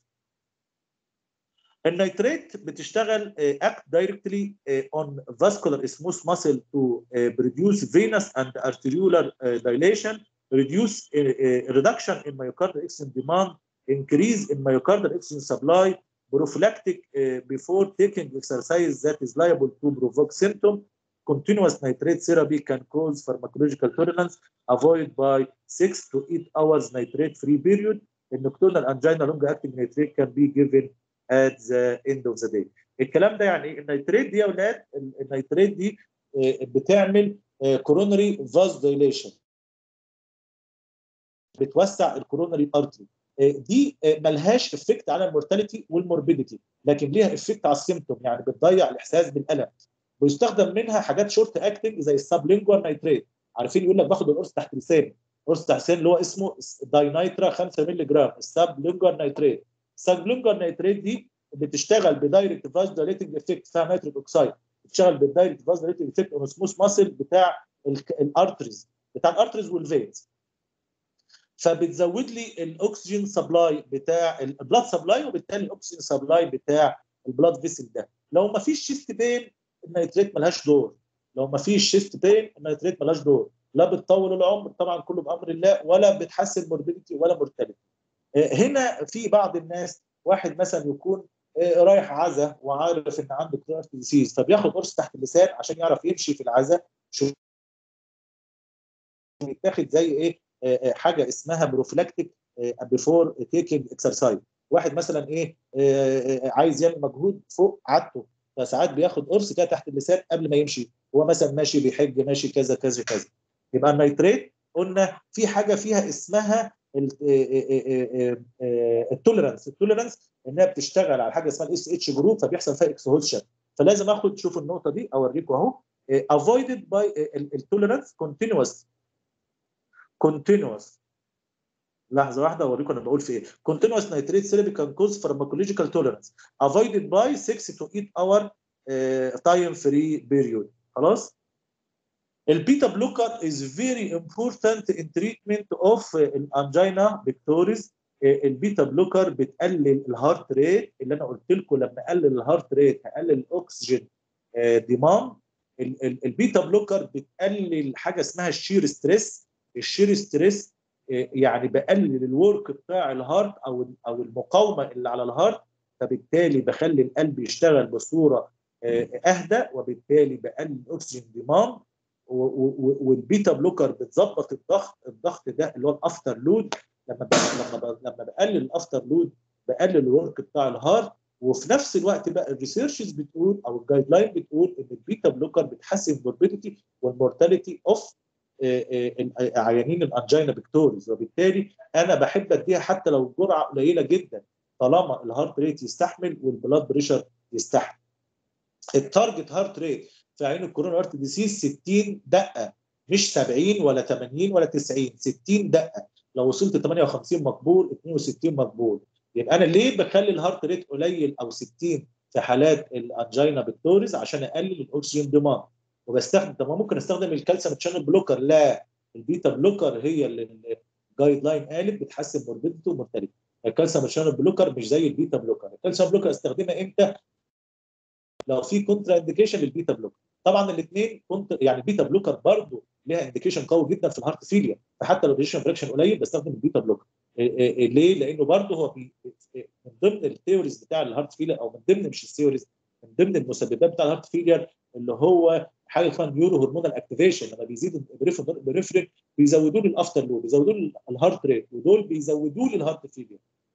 النيتريت بتشتغل اكت دايركتلي اون فاسكولار smooth muscle to uh, produce venous and arteriolar uh, dilation reduce uh, uh, reduction in myocardial oxygen demand increase in myocardial oxygen supply prophylactic uh, before taking exercise that is liable to provoke symptom continuous nitrate therapy can cause pharmacological tolerance avoid by 6 to 8 hours nitrate free period in nocturnal angina long acting nitrate can be given at the end of the day الكلام ده يعني النيتريت دي يا اولاد النيتريت دي آه، بتعمل كورونري فاز دايليشن بتوسع الكورونري ارتري دي آه، ملهاش افكت على المورتاليتي والموربيديتي لكن ليها افكت على السيمتوم يعني بتضيع الاحساس بالالم بيستخدم منها حاجات شورت اكتنج زي السبلينجوال نيتريت عارفين يقول لك باخد القرص تحت لساني قرص تحت لساني اللي هو اسمه داينايترا 5 مللي جرام السبلينجوال نيتريت السبلينجوال نيتريت دي بتشتغل بدايركت فاز دايليتنج افكت فيها نيتريك اوكسايد بتشتغل بالدايركت فاز دايليتنج افكت اون سموث ماسل بتاع الارتريز بتاع الارتريز والفينز فبتزود لي الاكسجين سبلاي بتاع البلاد سبلاي وبالتالي الاكسجين سبلاي بتاع البلاد فيسل ده لو ما فيش شيست بين النيتريت ملهاش دور لو ما فيش شيست بين النيتريت ملهاش دور لا بتطول العمر طبعا كله بامر الله ولا بتحسن موربيديتي ولا مورتاليتي هنا في بعض الناس واحد مثلا يكون آه، رايح عزا وعارف ان عنده كرونيك ديزيز فبياخد قرص تحت اللسان عشان يعرف يمشي في العزا شو بيتاخد زي ايه آه، آه، حاجه اسمها بروفلاكتيك بيفور تيكينج اكسرسايز واحد مثلا ايه آه، آه، عايز يعمل مجهود فوق عادته فساعات بياخد قرص كده تحت اللسان قبل ما يمشي هو مثلا ماشي بيحج ماشي كذا كذا كذا يبقى النيتريت قلنا في حاجه فيها اسمها التوليرانس التوليرانس انها بتشتغل على حاجه اسمها الاس اتش جروب فبيحصل فيها اكسهولشن فلازم اخد شوف النقطه دي اوريكم اهو افويدد باي التوليرانس كونتينوس كونتينوس لحظه واحده اوريكم انا بقول في ايه continuous nitrate therapy can cause pharmacological tolerance avoided by 6 to 8 hour uh, time free period خلاص البيتا بلوكر is very important in treatment of uh, angina pectoris البيتا بلوكر بتقلل الهارت ريت اللي انا قلت لكم لما اقلل الهارت ريت هقلل الاكسجين ديماند البيتا بلوكر بتقلل حاجه اسمها الشير ستريس الشير ستريس يعني بقلل الورك بتاع الهارت او او المقاومه اللي على الهارت فبالتالي بخلي القلب يشتغل بصوره اهدى وبالتالي بقلل الاكسجين ديماند والبيتا بلوكر بتظبط الضغط الضغط ده اللي هو الافتر لود لما لما لما بقلل الافتر لود بقلل الورك بتاع الهارت وفي نفس الوقت بقى الريسيرشز بتقول او الجايد لاين بتقول ان البيتا بلوكر بتحسن الموربيديتي والمورتاليتي اوف عيانين الانجينا بكتوريز وبالتالي انا بحب اديها حتى لو الجرعه قليله جدا طالما الهارت ريت يستحمل والبلاد بريشر يستحمل. التارجت هارت ريت في عين الكورونا هارت ديسيز 60 دقه مش 70 ولا 80 ولا 90 60 دقه لو وصلت 58 مقبول 62 مقبول يبقى انا ليه بخلي الهارت ريت قليل او 60 في حالات الانجينا بكتوريز عشان اقلل الاكسجين ديماند وبستخدم طب ممكن استخدم الكالسيوم شانل بلوكر لا البيتا بلوكر هي اللي الجايد لاين قالت بتحسن موربيديتي ومورتاليتي الكالسيوم شانل بلوكر مش زي البيتا بلوكر الكالسيوم بلوكر استخدمها امتى لو في كونترا انديكيشن للبيتا بلوكر طبعا الاثنين كنت يعني البيتا بلوكر برضه ليها انديكيشن قوي جدا في الهارت فيليا فحتى لو الريشن فريكشن قليل بستخدم البيتا بلوكر ليه؟ لانه برضه هو بي من ضمن الثيوريز بتاع الهارت فيلير او من ضمن مش الثيوريز من ضمن المسببات بتاع الهارت فيلير اللي هو حاجه اسمها نيورو هرمونال اكتيفيشن لما بيزيد البريفرين بيزودوا لي الافتر لود بيزودوا لي الهارت ريت ودول بيزودوا لي الهارت فيلير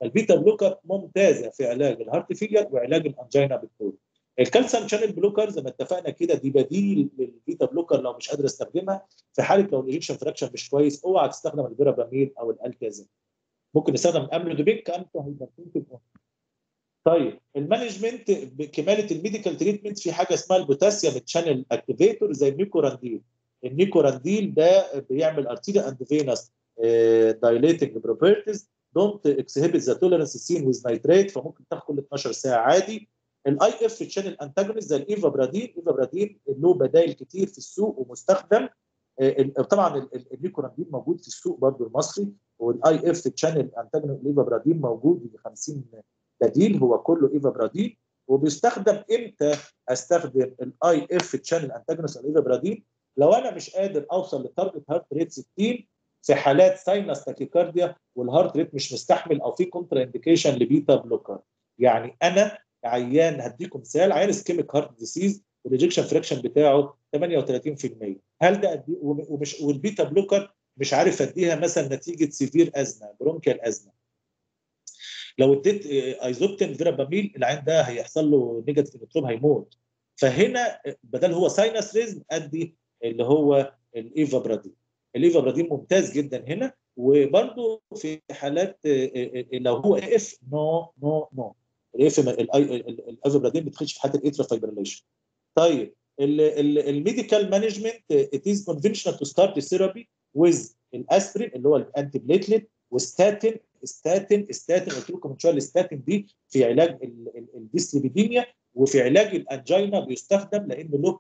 البيتا بلوكر ممتازه في علاج الهارت فيلير وعلاج الانجينا بالطول الكالسيوم شانل بلوكر زي ما اتفقنا كده دي بديل للبيتا بلوكر لو مش قادر استخدمها في حاله لو الايجكشن فراكشن مش كويس اوعى تستخدم الفيرابامين او الالكازين ممكن نستخدم الاملودوبين كانتو هيبرتنسيف طيب المانجمنت بكماله الميديكال تريتمنت في حاجه اسمها البوتاسيوم تشانل اكتيفيتور زي النيكورانديل النيكورانديل ده بيعمل ارتيريا اند فينس دايليتنج بروبرتيز دونت اكسهبت ذا توليرنس سين ويز نايتريت فممكن تاخد كل 12 ساعه عادي الاي اف تشانل انتاجونست زي الايفا برادين ايفا برادين له بدائل كتير في السوق ومستخدم طبعا النيكوراندين موجود في السوق برضه المصري والاي اف تشانل انتاجونست الايفا برادين موجود ب 50 بديل هو كله ايفا برادين وبيستخدم امتى استخدم الاي اف تشانل انتاجونست الايفا برادين لو انا مش قادر اوصل لتارجت هارت ريت 60 في حالات ساينس تاكيكارديا والهارت ريت مش مستحمل او في كونترا انديكيشن لبيتا بلوكر يعني انا عيان هديكم مثال عيان اسكيميك هارت ديسيز والايجكشن فريكشن بتاعه 38% هل ده قد ومش والبيتا بلوكر مش عارف اديها مثلا نتيجه سيفير ازمه برونكيال ازمه لو اديت ايزوبتين فيراباميل العين ده هيحصل له نيجاتيف نيوتروب هيموت فهنا بدل هو ساينس ريزم ادي اللي هو الايفا برادين الايفا برادين ممتاز جدا هنا وبرده في حالات لو هو اف نو نو نو الاف الايفا برادين بتخش في حاله الاترا فايبريليشن طيب الميديكال مانجمنت ات از كونفنشنال تو ستارت ثيرابي ويز الاسبرين اللي هو الانتي بليتلت وستاتين ستاتين ستاتين قلت لكم من شويه الستاتين دي في علاج الديسليبيديميا وفي علاج الانجينا بيستخدم لان له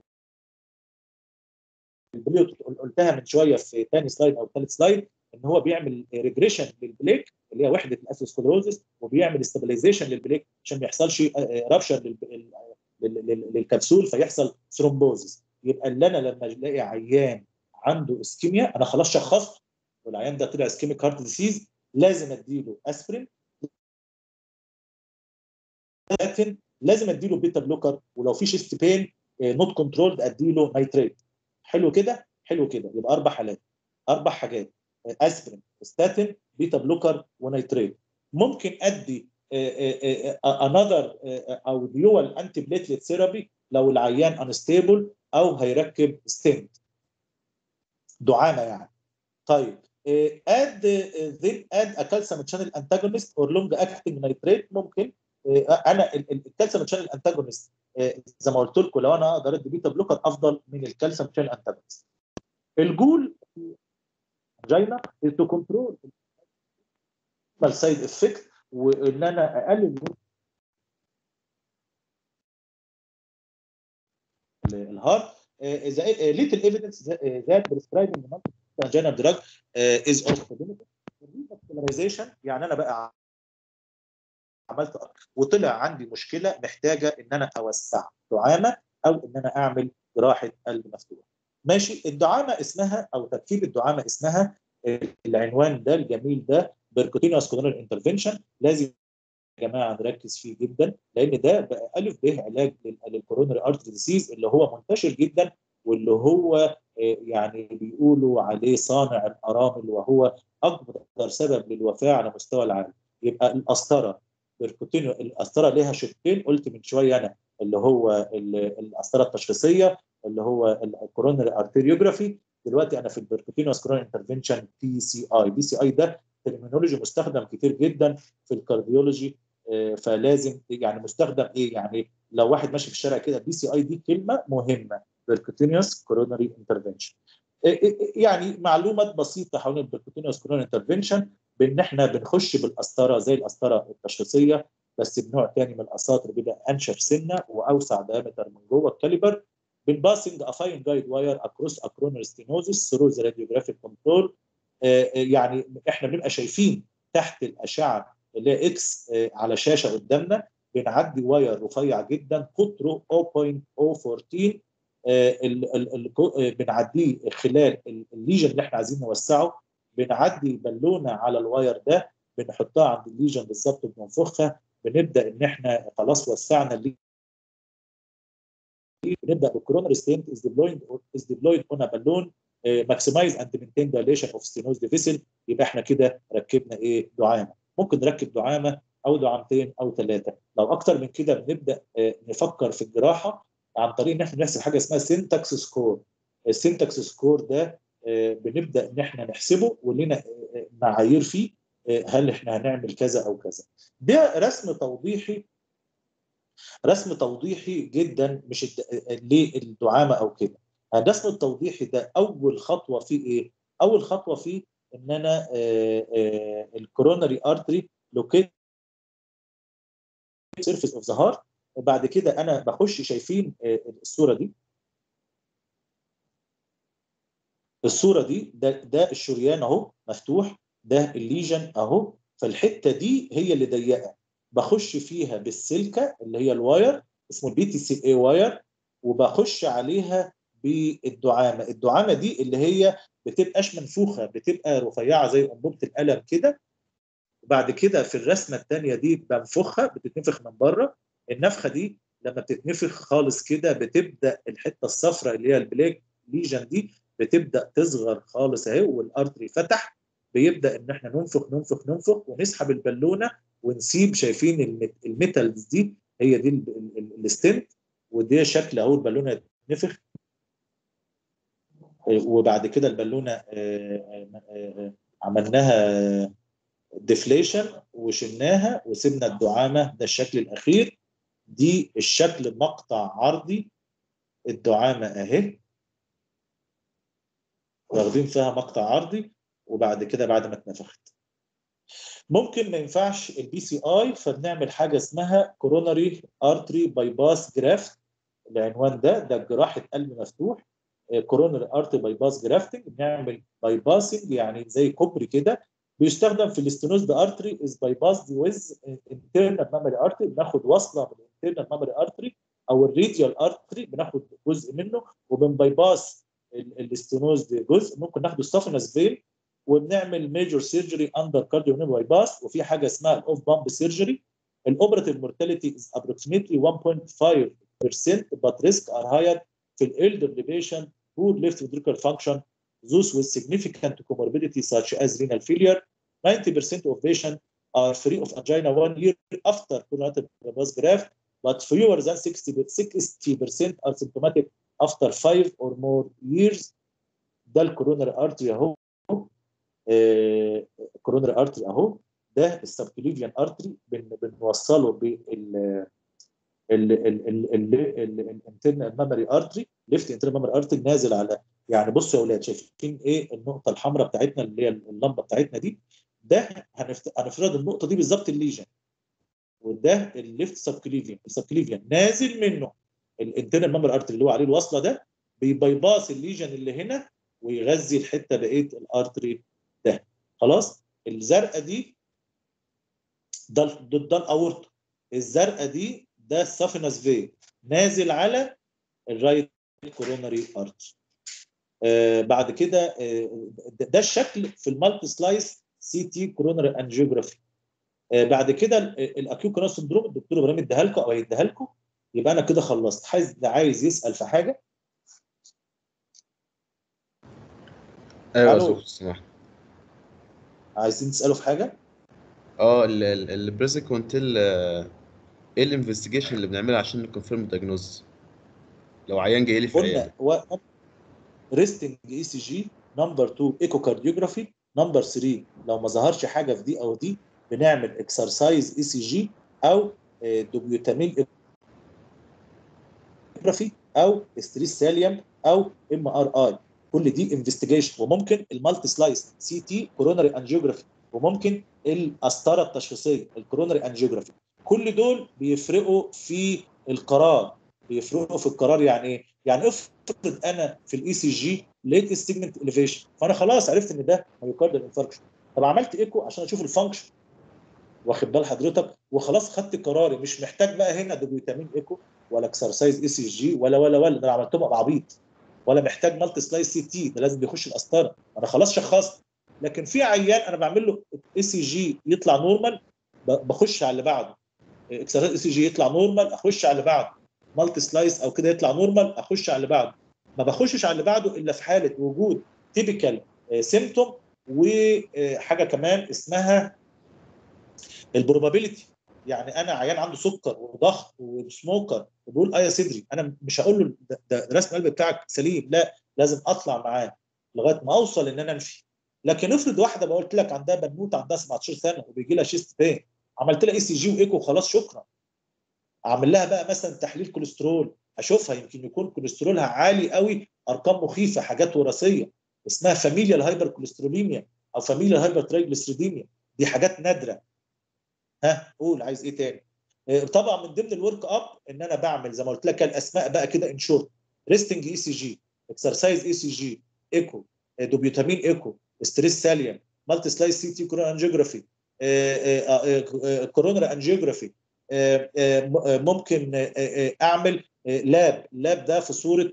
قلتها من شويه في ثاني سلايد او ثالث سلايد ان هو بيعمل ريجريشن للبليك اللي هي وحده الاسيسكلروزس وبيعمل استابلايزيشن للبليك عشان ما يحصلش رابشر للكبسول فيحصل ثرومبوزس يبقى اللي انا لما الاقي عيان عنده اسكيميا انا خلاص شخصت والعيان ده طلع اسكيميك هارت ديسيز لازم اديله اسبرين لكن لازم اديله بيتا بلوكر ولو في شيست بين نوت كنترولد اديله نايتريت حلو كده حلو كده يبقى اربع حالات اربع حاجات اسبرين ستاتين بيتا بلوكر ونايتريت ممكن ادي انذر او ديوال انتي بليتلت ثيرابي لو العيان انستيبل او هيركب ستنت دعامه يعني طيب اد ذن اد اكالسيوم شانل انتاجونست اور لونج اكتنج نايتريت ممكن انا الكالسيوم شانل انتاجونست زي ما قلت لكم لو انا اقدر ادي بيتا بلوكر افضل من الكالسيوم شانل انتاجونست الجول جاينا تو كنترول السايد افكت وان انا اقلل الهارت ليتل ايفيدنس ذات بريسكرايبنج angina drug uh, is also benefit. يعني انا بقى عملت وطلع عندي مشكله محتاجه ان انا اوسع دعامه او ان انا اعمل جراحه قلب مفتوح. ماشي الدعامه اسمها او تركيب الدعامه اسمها العنوان ده الجميل ده بيركوتينوس كورونال انترفنشن لازم يا جماعه نركز فيه جدا لان ده بقى الف ب علاج للكورونري ارتري ديسيز اللي هو منتشر جدا واللي هو يعني بيقولوا عليه صانع الارامل وهو اكبر سبب للوفاه على مستوى العالم يبقى القسطره بيركوتينو القسطره ليها شقين قلت من شويه انا اللي هو القسطره التشخيصيه اللي هو الكورونري ارتريوجرافي دلوقتي انا في البيركوتينوس كورونري انترفنشن بي سي اي بي سي اي ده ترمينولوجي مستخدم كتير جدا في الكارديولوجي فلازم يعني مستخدم ايه يعني لو واحد ماشي في الشارع كده بي سي اي دي كلمه مهمه percutaneous coronary intervention يعني معلومات بسيطه حول البركوتينيوس coronary intervention بان احنا بنخش بالقسطره زي القسطره التشخيصيه بس بنوع ثاني من القساطر بيبقى انشف سنه واوسع دايمتر من جوه الكاليبر بنباسنج افاين جايد واير اكروس اكرونال ستينوزس ثرو ذا راديوجرافيك كنترول يعني احنا بنبقى شايفين تحت الاشعه اللي هي اكس على شاشه قدامنا بنعدي واير رفيع جدا قطره 0.014 بنعديه خلال الليجن اللي احنا عايزين نوسعه بنعدي بالونه على الواير ده بنحطها عند الليجن بالظبط بننفخها بنبدا ان احنا خلاص وسعنا الليجن بنبدا بالكورونري ستنت از ديبلويد از ديبلويد اون بالون ماكسمايز اند مينتين دايليشن اوف ستينوز فيسل يبقى احنا كده ركبنا ايه دعامه ممكن نركب دعامه او دعامتين او ثلاثه لو اكتر من كده بنبدا آه، نفكر في الجراحه عن طريق ان احنا نحسب حاجه اسمها سينتاكس سكور السينتاكس سكور ده آه، بنبدا ان احنا نحسبه ولنا آه، آه، معايير فيه آه، هل احنا هنعمل كذا او كذا ده رسم توضيحي رسم توضيحي جدا مش الد- للدعامه او كده الرسم التوضيحي ده اول خطوه فيه ايه اول خطوه فيه ان انا الكوروناري ارتري لوكيت سيرفيس اوف ذا هارت بعد كده انا بخش شايفين آه، الصوره دي الصوره دي ده ده الشريان اهو مفتوح ده الليجن اهو فالحته دي هي اللي ضيقه بخش فيها بالسلكه اللي هي الواير اسمه البي تي سي اي واير وبخش عليها بالدعامه الدعامه دي اللي هي بتبقاش منفوخه بتبقى رفيعه زي انبوبه القلم كده وبعد كده في الرسمه الثانيه دي بنفخها بتتنفخ من بره النفخه دي لما بتتنفخ خالص كده بتبدا الحته الصفراء اللي هي البلاك ليجن دي بتبدا تصغر خالص اهي والارتري فتح بيبدا ان احنا ننفخ ننفخ ننفخ ونسحب البالونه ونسيب شايفين الميت- الميتالز دي هي دي ال- ال- ال- الستنت ودي شكل اهو البالونه تنفخ وبعد كده البالونه آه، آه، آه، عملناها ديفليشن وشلناها وسيبنا الدعامه ده الشكل الاخير دي الشكل مقطع عرضي الدعامه اهي واخدين فيها مقطع عرضي وبعد كده بعد ما اتنفخت ممكن ما ينفعش البي سي اي فبنعمل حاجه اسمها كوروناري ارتري باي باس جرافت العنوان ده ده جراحه قلب مفتوح كوروناري ارتري باي باس جرافتنج بنعمل باي باسنج يعني زي كوبري كده بيستخدم في الاستنوز ده ارتري از باي باس ويز انترنال ميموري ارتري بناخد وصله من الانترنال ميموري ارتري او الريديال ارتري بناخد جزء منه وبن باس الاستنوز دي جزء ممكن ناخد السافنس فين وبنعمل ميجور سيرجري اندر كارديو باي باس وفي حاجه اسمها الاوف بامب سيرجري الاوبراتيف مورتاليتي از approximately 1.5% but risk are higher في elderly patient poor left ventricular function those with significant comorbidity such as renal failure 90% of patients are free of angina one year after coronary bypass graft but fewer than 60 60% are symptomatic after five or more years ده الكورونري ارتري اهو كورونري ارتري اهو ده السبكليفيان ارتري بنوصله بال الانترنال ميموري ارتري ليفت انترنال ميموري ارتري نازل على يعني بصوا يا اولاد شايفين ايه النقطه الحمراء بتاعتنا اللي هي اللمبه بتاعتنا دي ده هنفت- هنفترض النقطه دي بالظبط الليجن وده الليفت سبكليفيان السبكليفيان نازل منه الانترنال ميموري ارتري اللي هو عليه الوصله ده بيبايباس الليجن اللي هنا ويغذي الحته بقيه الارتري ده خلاص الزرقاء دي ده ده, ده الاورطه الزرقاء دي ده السافينس في نازل على الرايت كوروناري ارتري آه بعد كده آه ده ده الشكل في المالتي سلايس سي تي كوروناري انجيوجرافي آه بعد كده الاكيو كوروناري سندروم الدكتور ابراهيم اداها لكم او هيديها لكم يبقى انا كده خلصت عايز عايز يسال في حاجه ايوه يا ألو. دكتور سمحت عايزين تسالوا في حاجه اه البريزيكونتيل ايه الانفستيجيشن اللي بنعملها عشان نكونفيرم الدايجنوز لو عيان جاي لي في العياده قلنا ريستنج اي سي جي نمبر 2 ايكو كارديوجرافي نمبر 3 لو ما ظهرش حاجه في دي او دي بنعمل اكسرسايز اي سي جي او آه، دوبيوتامين جرافي او ستريس ساليوم او ام ار اي كل دي انفستيجيشن وممكن المالتي سلايس سي تي كوروناري انجيوجرافي وممكن القسطره التشخيصيه الكوروناري انجيوجرافي كل دول بيفرقوا في القرار بيفرقوا في القرار يعني ايه؟ يعني افرض انا في الاي سي جي لقيت السيجمنت اليفيشن فانا خلاص عرفت ان ده مايوكاردال انفاركشن طب عملت ايكو عشان اشوف الفانكشن واخد بال حضرتك وخلاص خدت قراري مش محتاج بقى هنا دوبيوتامين ايكو ولا اكسرسايز اي سي جي ولا ولا ولا ده انا عملتهم ابقى عبيط ولا محتاج مالتي سلايس سي تي ده لازم يخش القسطره انا خلاص شخصت لكن في عيان انا بعمل له اي سي جي يطلع نورمال ب- بخش على اللي بعده اكسرسايز اي سي جي يطلع نورمال اخش على اللي بعده مالتي سلايس او كده يطلع نورمال اخش على اللي بعده ما بخشش على اللي بعده الا في حاله وجود تيبيكال سيمتوم وحاجه كمان اسمها البروبابيلتي يعني انا عيان عنده سكر وضغط وسموكر وبيقول اه يا صدري انا مش هقول له ده, ده رسم القلب بتاعك سليم لا لازم اطلع معاه لغايه ما اوصل ان انا امشي لكن افرض واحده ما قلت لك عندها بنوته عندها 17 سنه وبيجي لها شيست بين عملت لها اي سي جي وايكو خلاص شكرا اعمل لها بقى مثلا تحليل كوليسترول اشوفها يمكن يكون كوليسترولها عالي قوي ارقام مخيفه حاجات وراثيه اسمها فاميليال هايبر كوليستروليميا او فاميليال هايبر ترايجليسيريديميا دي حاجات نادره ها قول عايز ايه تاني آه، طبعا من ضمن الورك اب ان انا بعمل زي ما قلت لك الاسماء بقى كده ان شورت ريستنج اي سي جي اكسرسايز اي سي جي ايكو آه، دوبيوتامين ايكو ستريس ساليان مالتي سلايس سي تي كورون انجيوجرافي كورونر انجيوجرافي ممكن آه، آه، اعمل لاب لاب ده في صوره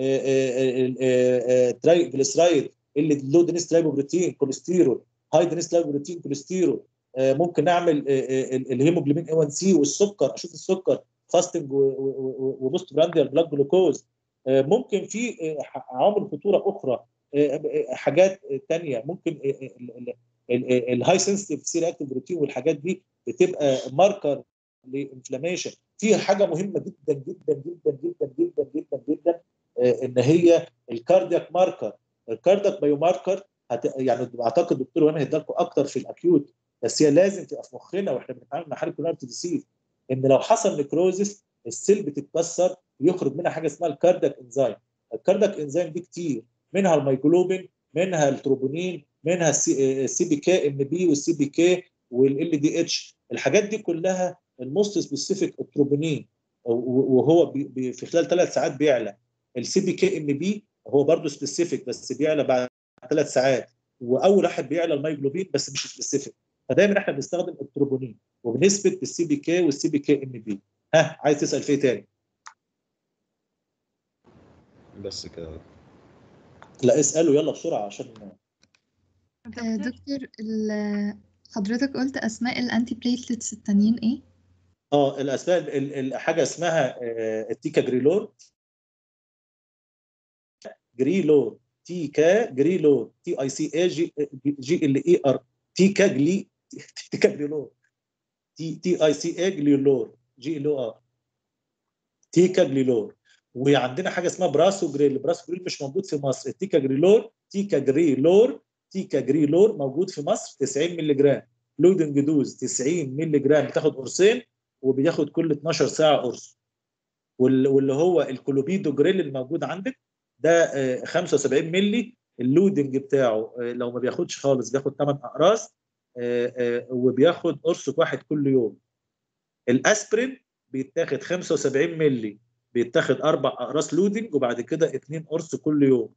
ترايجليسرايد اللي لو دينيس ترايبوبروتين كوليسترول هاي دينيس ترايبوبروتين كوليسترول آه، ممكن نعمل الهيموجلوبين اي 1 سي والسكر اشوف السكر فاستنج وبوست برانديال بلاك جلوكوز آه، ممكن في آه، ح- عوامل خطوره اخرى آه، آه، حاجات تانية ممكن الهاي سنسيتيف سي رياكتيف بروتين والحاجات دي بتبقى ماركر لانفلاميشن في حاجه مهمه جدا جدا جدا جدا جدا جدا جدا آه، ان هي الكاردياك ماركر الكاردياك بايو ماركر هت... يعني اعتقد دكتور وانا هيديها لكم اكتر في الاكيوت بس هي لازم تبقى في مخنا واحنا بنتعامل مع حاله كولونر ديسيز ان لو حصل نكروزس السيل بتتكسر يخرج منها حاجه اسمها الكاردياك انزيم الكاردياك انزيم دي كتير منها الميجلوبين منها التروبونين منها السي بي كي ام بي والسي بي كي والال دي اتش الحاجات دي كلها الموست سبيسيفيك التروبونين وهو بي بي في خلال ثلاث ساعات بيعلى السي بي كي ام بي هو برضه سبيسيفيك بس بيعلى بعد ثلاث ساعات واول واحد بيعلى الميجلوبين بس مش سبيسيفيك فدايما احنا بنستخدم التروبونين وبنثبت بالسي بي كي والسي بي كي ام بي ها عايز تسال في ايه تاني؟ بس كده لا اساله يلا بسرعه عشان آه، دكتور ال- حضرتك قلت أسماء الأنتي بليتلتس التانيين إيه؟ اه الاسماء ال- ال- حاجه اسمها آه، التيكا جريلور جريلور تيكا جريلور تي اي سي اي جي جي ال اي ار تيكا جلي تيكا جريلور تي تي اي سي اي جليلور جي ال او ار تيكا جليلور وعندنا حاجه اسمها براسو جريل براسو جريل مش موجود في مصر التيكا جريلور تيكا جريلور تيكا جريلور موجود في مصر 90 مللي جرام لودنج دوز 90 مللي جرام بتاخد قرصين وبياخد كل 12 ساعه قرص وال- واللي هو الكولوبيدو جريل الموجود عندك ده آه، 75 مللي اللودنج بتاعه آه، لو ما بياخدش خالص بياخد 8 اقراص آه، آه، وبياخد قرص واحد كل يوم الاسبرين بيتاخد 75 مللي بيتاخد اربع اقراص لودنج وبعد كده اثنين قرص كل يوم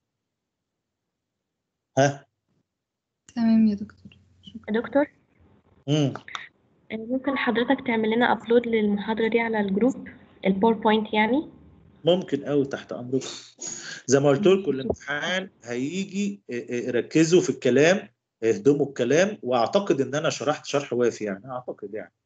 ها تمام يا دكتور دكتور امم ممكن حضرتك تعمل لنا ابلود للمحاضرة دي على الجروب الباوربوينت يعني ممكن قوي تحت امركم زي ما قلت لكم الامتحان هيجي اه، اه، ركزوا في الكلام اهدموا الكلام واعتقد ان انا شرحت شرح وافي يعني اعتقد يعني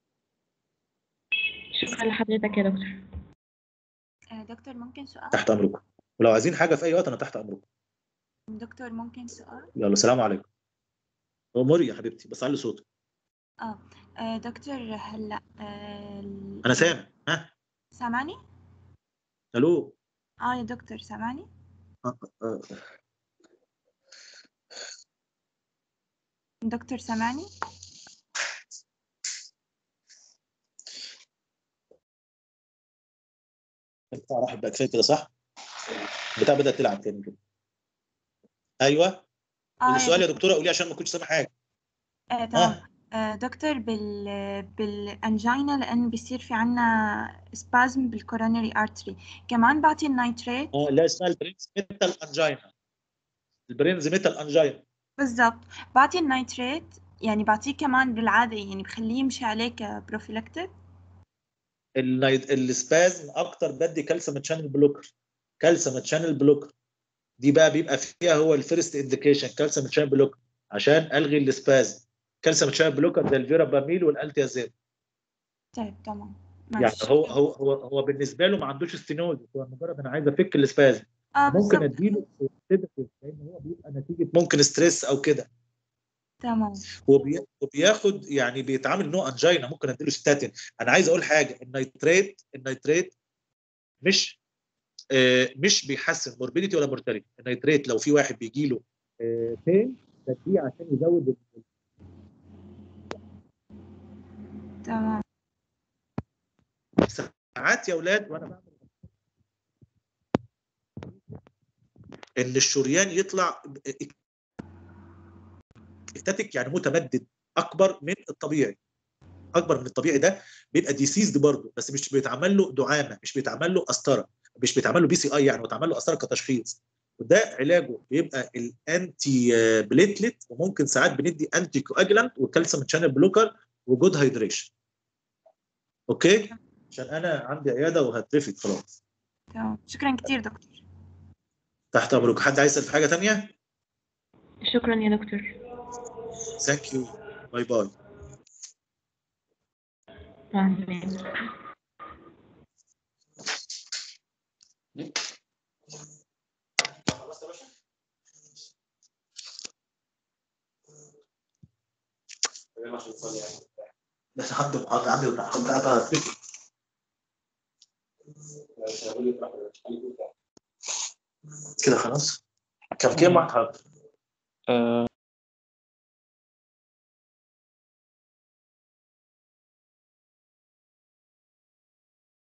شكرا لحضرتك يا دكتور آه، دكتور ممكن سؤال تحت امركم ولو عايزين حاجه في اي وقت انا تحت امركم دكتور ممكن سؤال يلا سلام عليكم اموري يا حبيبتي بس علي صوتك اه آه، دكتور هلا آه، ال- انا سامع ها سامعني الو اه يا دكتور سامعني اه، اه، دكتور سامعني بتاع راح بقى كفايه كده صح؟ بتاع بدات تلعب تاني كده ايوه اه يا السؤال يا دكتور. دكتوره قولي عشان ما كنتش سامع حاجه آه تمام ها آه دكتور بال بالانجينا لان بيصير في عنا سبازم بالكورونري ارتري كمان بعطي النايتريت اه لا اسمها البرينز ميتال انجينا البرينز ميتال انجينا بالضبط بعطي النايتريت يعني بعطيه كمان بالعادة يعني بخليه يمشي عليه كبروفيلاكتيك النايت- السبازم اكتر بدي كالسيوم تشانل بلوكر كالسيوم تشانل بلوكر دي بقى بيبقى فيها هو الفيرست انديكيشن كالسيوم تشانل بلوكر عشان الغي السبازم كالسيوم تشانل بلوكر ده الفيراباميل والالتيازيم طيب تمام يعني ماشي هو هو هو هو بالنسبه له ما عندوش ستينوز هو مجرد انا عايز افك السبازم اه ممكن بالضبط اديله sedative، لان هو بيبقى نتيجه ممكن ستريس او كده تمام وبي... وبياخد يعني بيتعامل نوع انجينا ممكن اديله ستاتين انا عايز اقول حاجه النيتريت النيتريت مش آه مش بيحسن موربيديتي ولا مورتاليتي النيتريت لو في واحد بيجي له آه بين بديه عشان يزود ال- تمام ساعات يا اولاد وانا بعمل ان الشريان يطلع اكتاتيك يعني متمدد اكبر من الطبيعي اكبر من الطبيعي ده بيبقى ديسيزد برضه بس مش بيتعمل له دعامه مش بيتعمل له قسطره مش بيتعمل له بي سي اي يعني بيتعمل له قسطره كتشخيص وده علاجه بيبقى الانتي بليتلت وممكن ساعات بندي انتي كواجلانت وكالسيوم تشانل بلوكر وجود هيدريشن اوكي عشان انا عندي عياده وهترفد خلاص تمام شكرا كتير دكتور تحت امرك حد عايز يسال في حاجه ثانيه شكرا يا دكتور ثانك يو باي باي مع السلامة بس عنده محاضرة عندي محاضرة هترفد كده خلاص كم كام واحد حاضر آه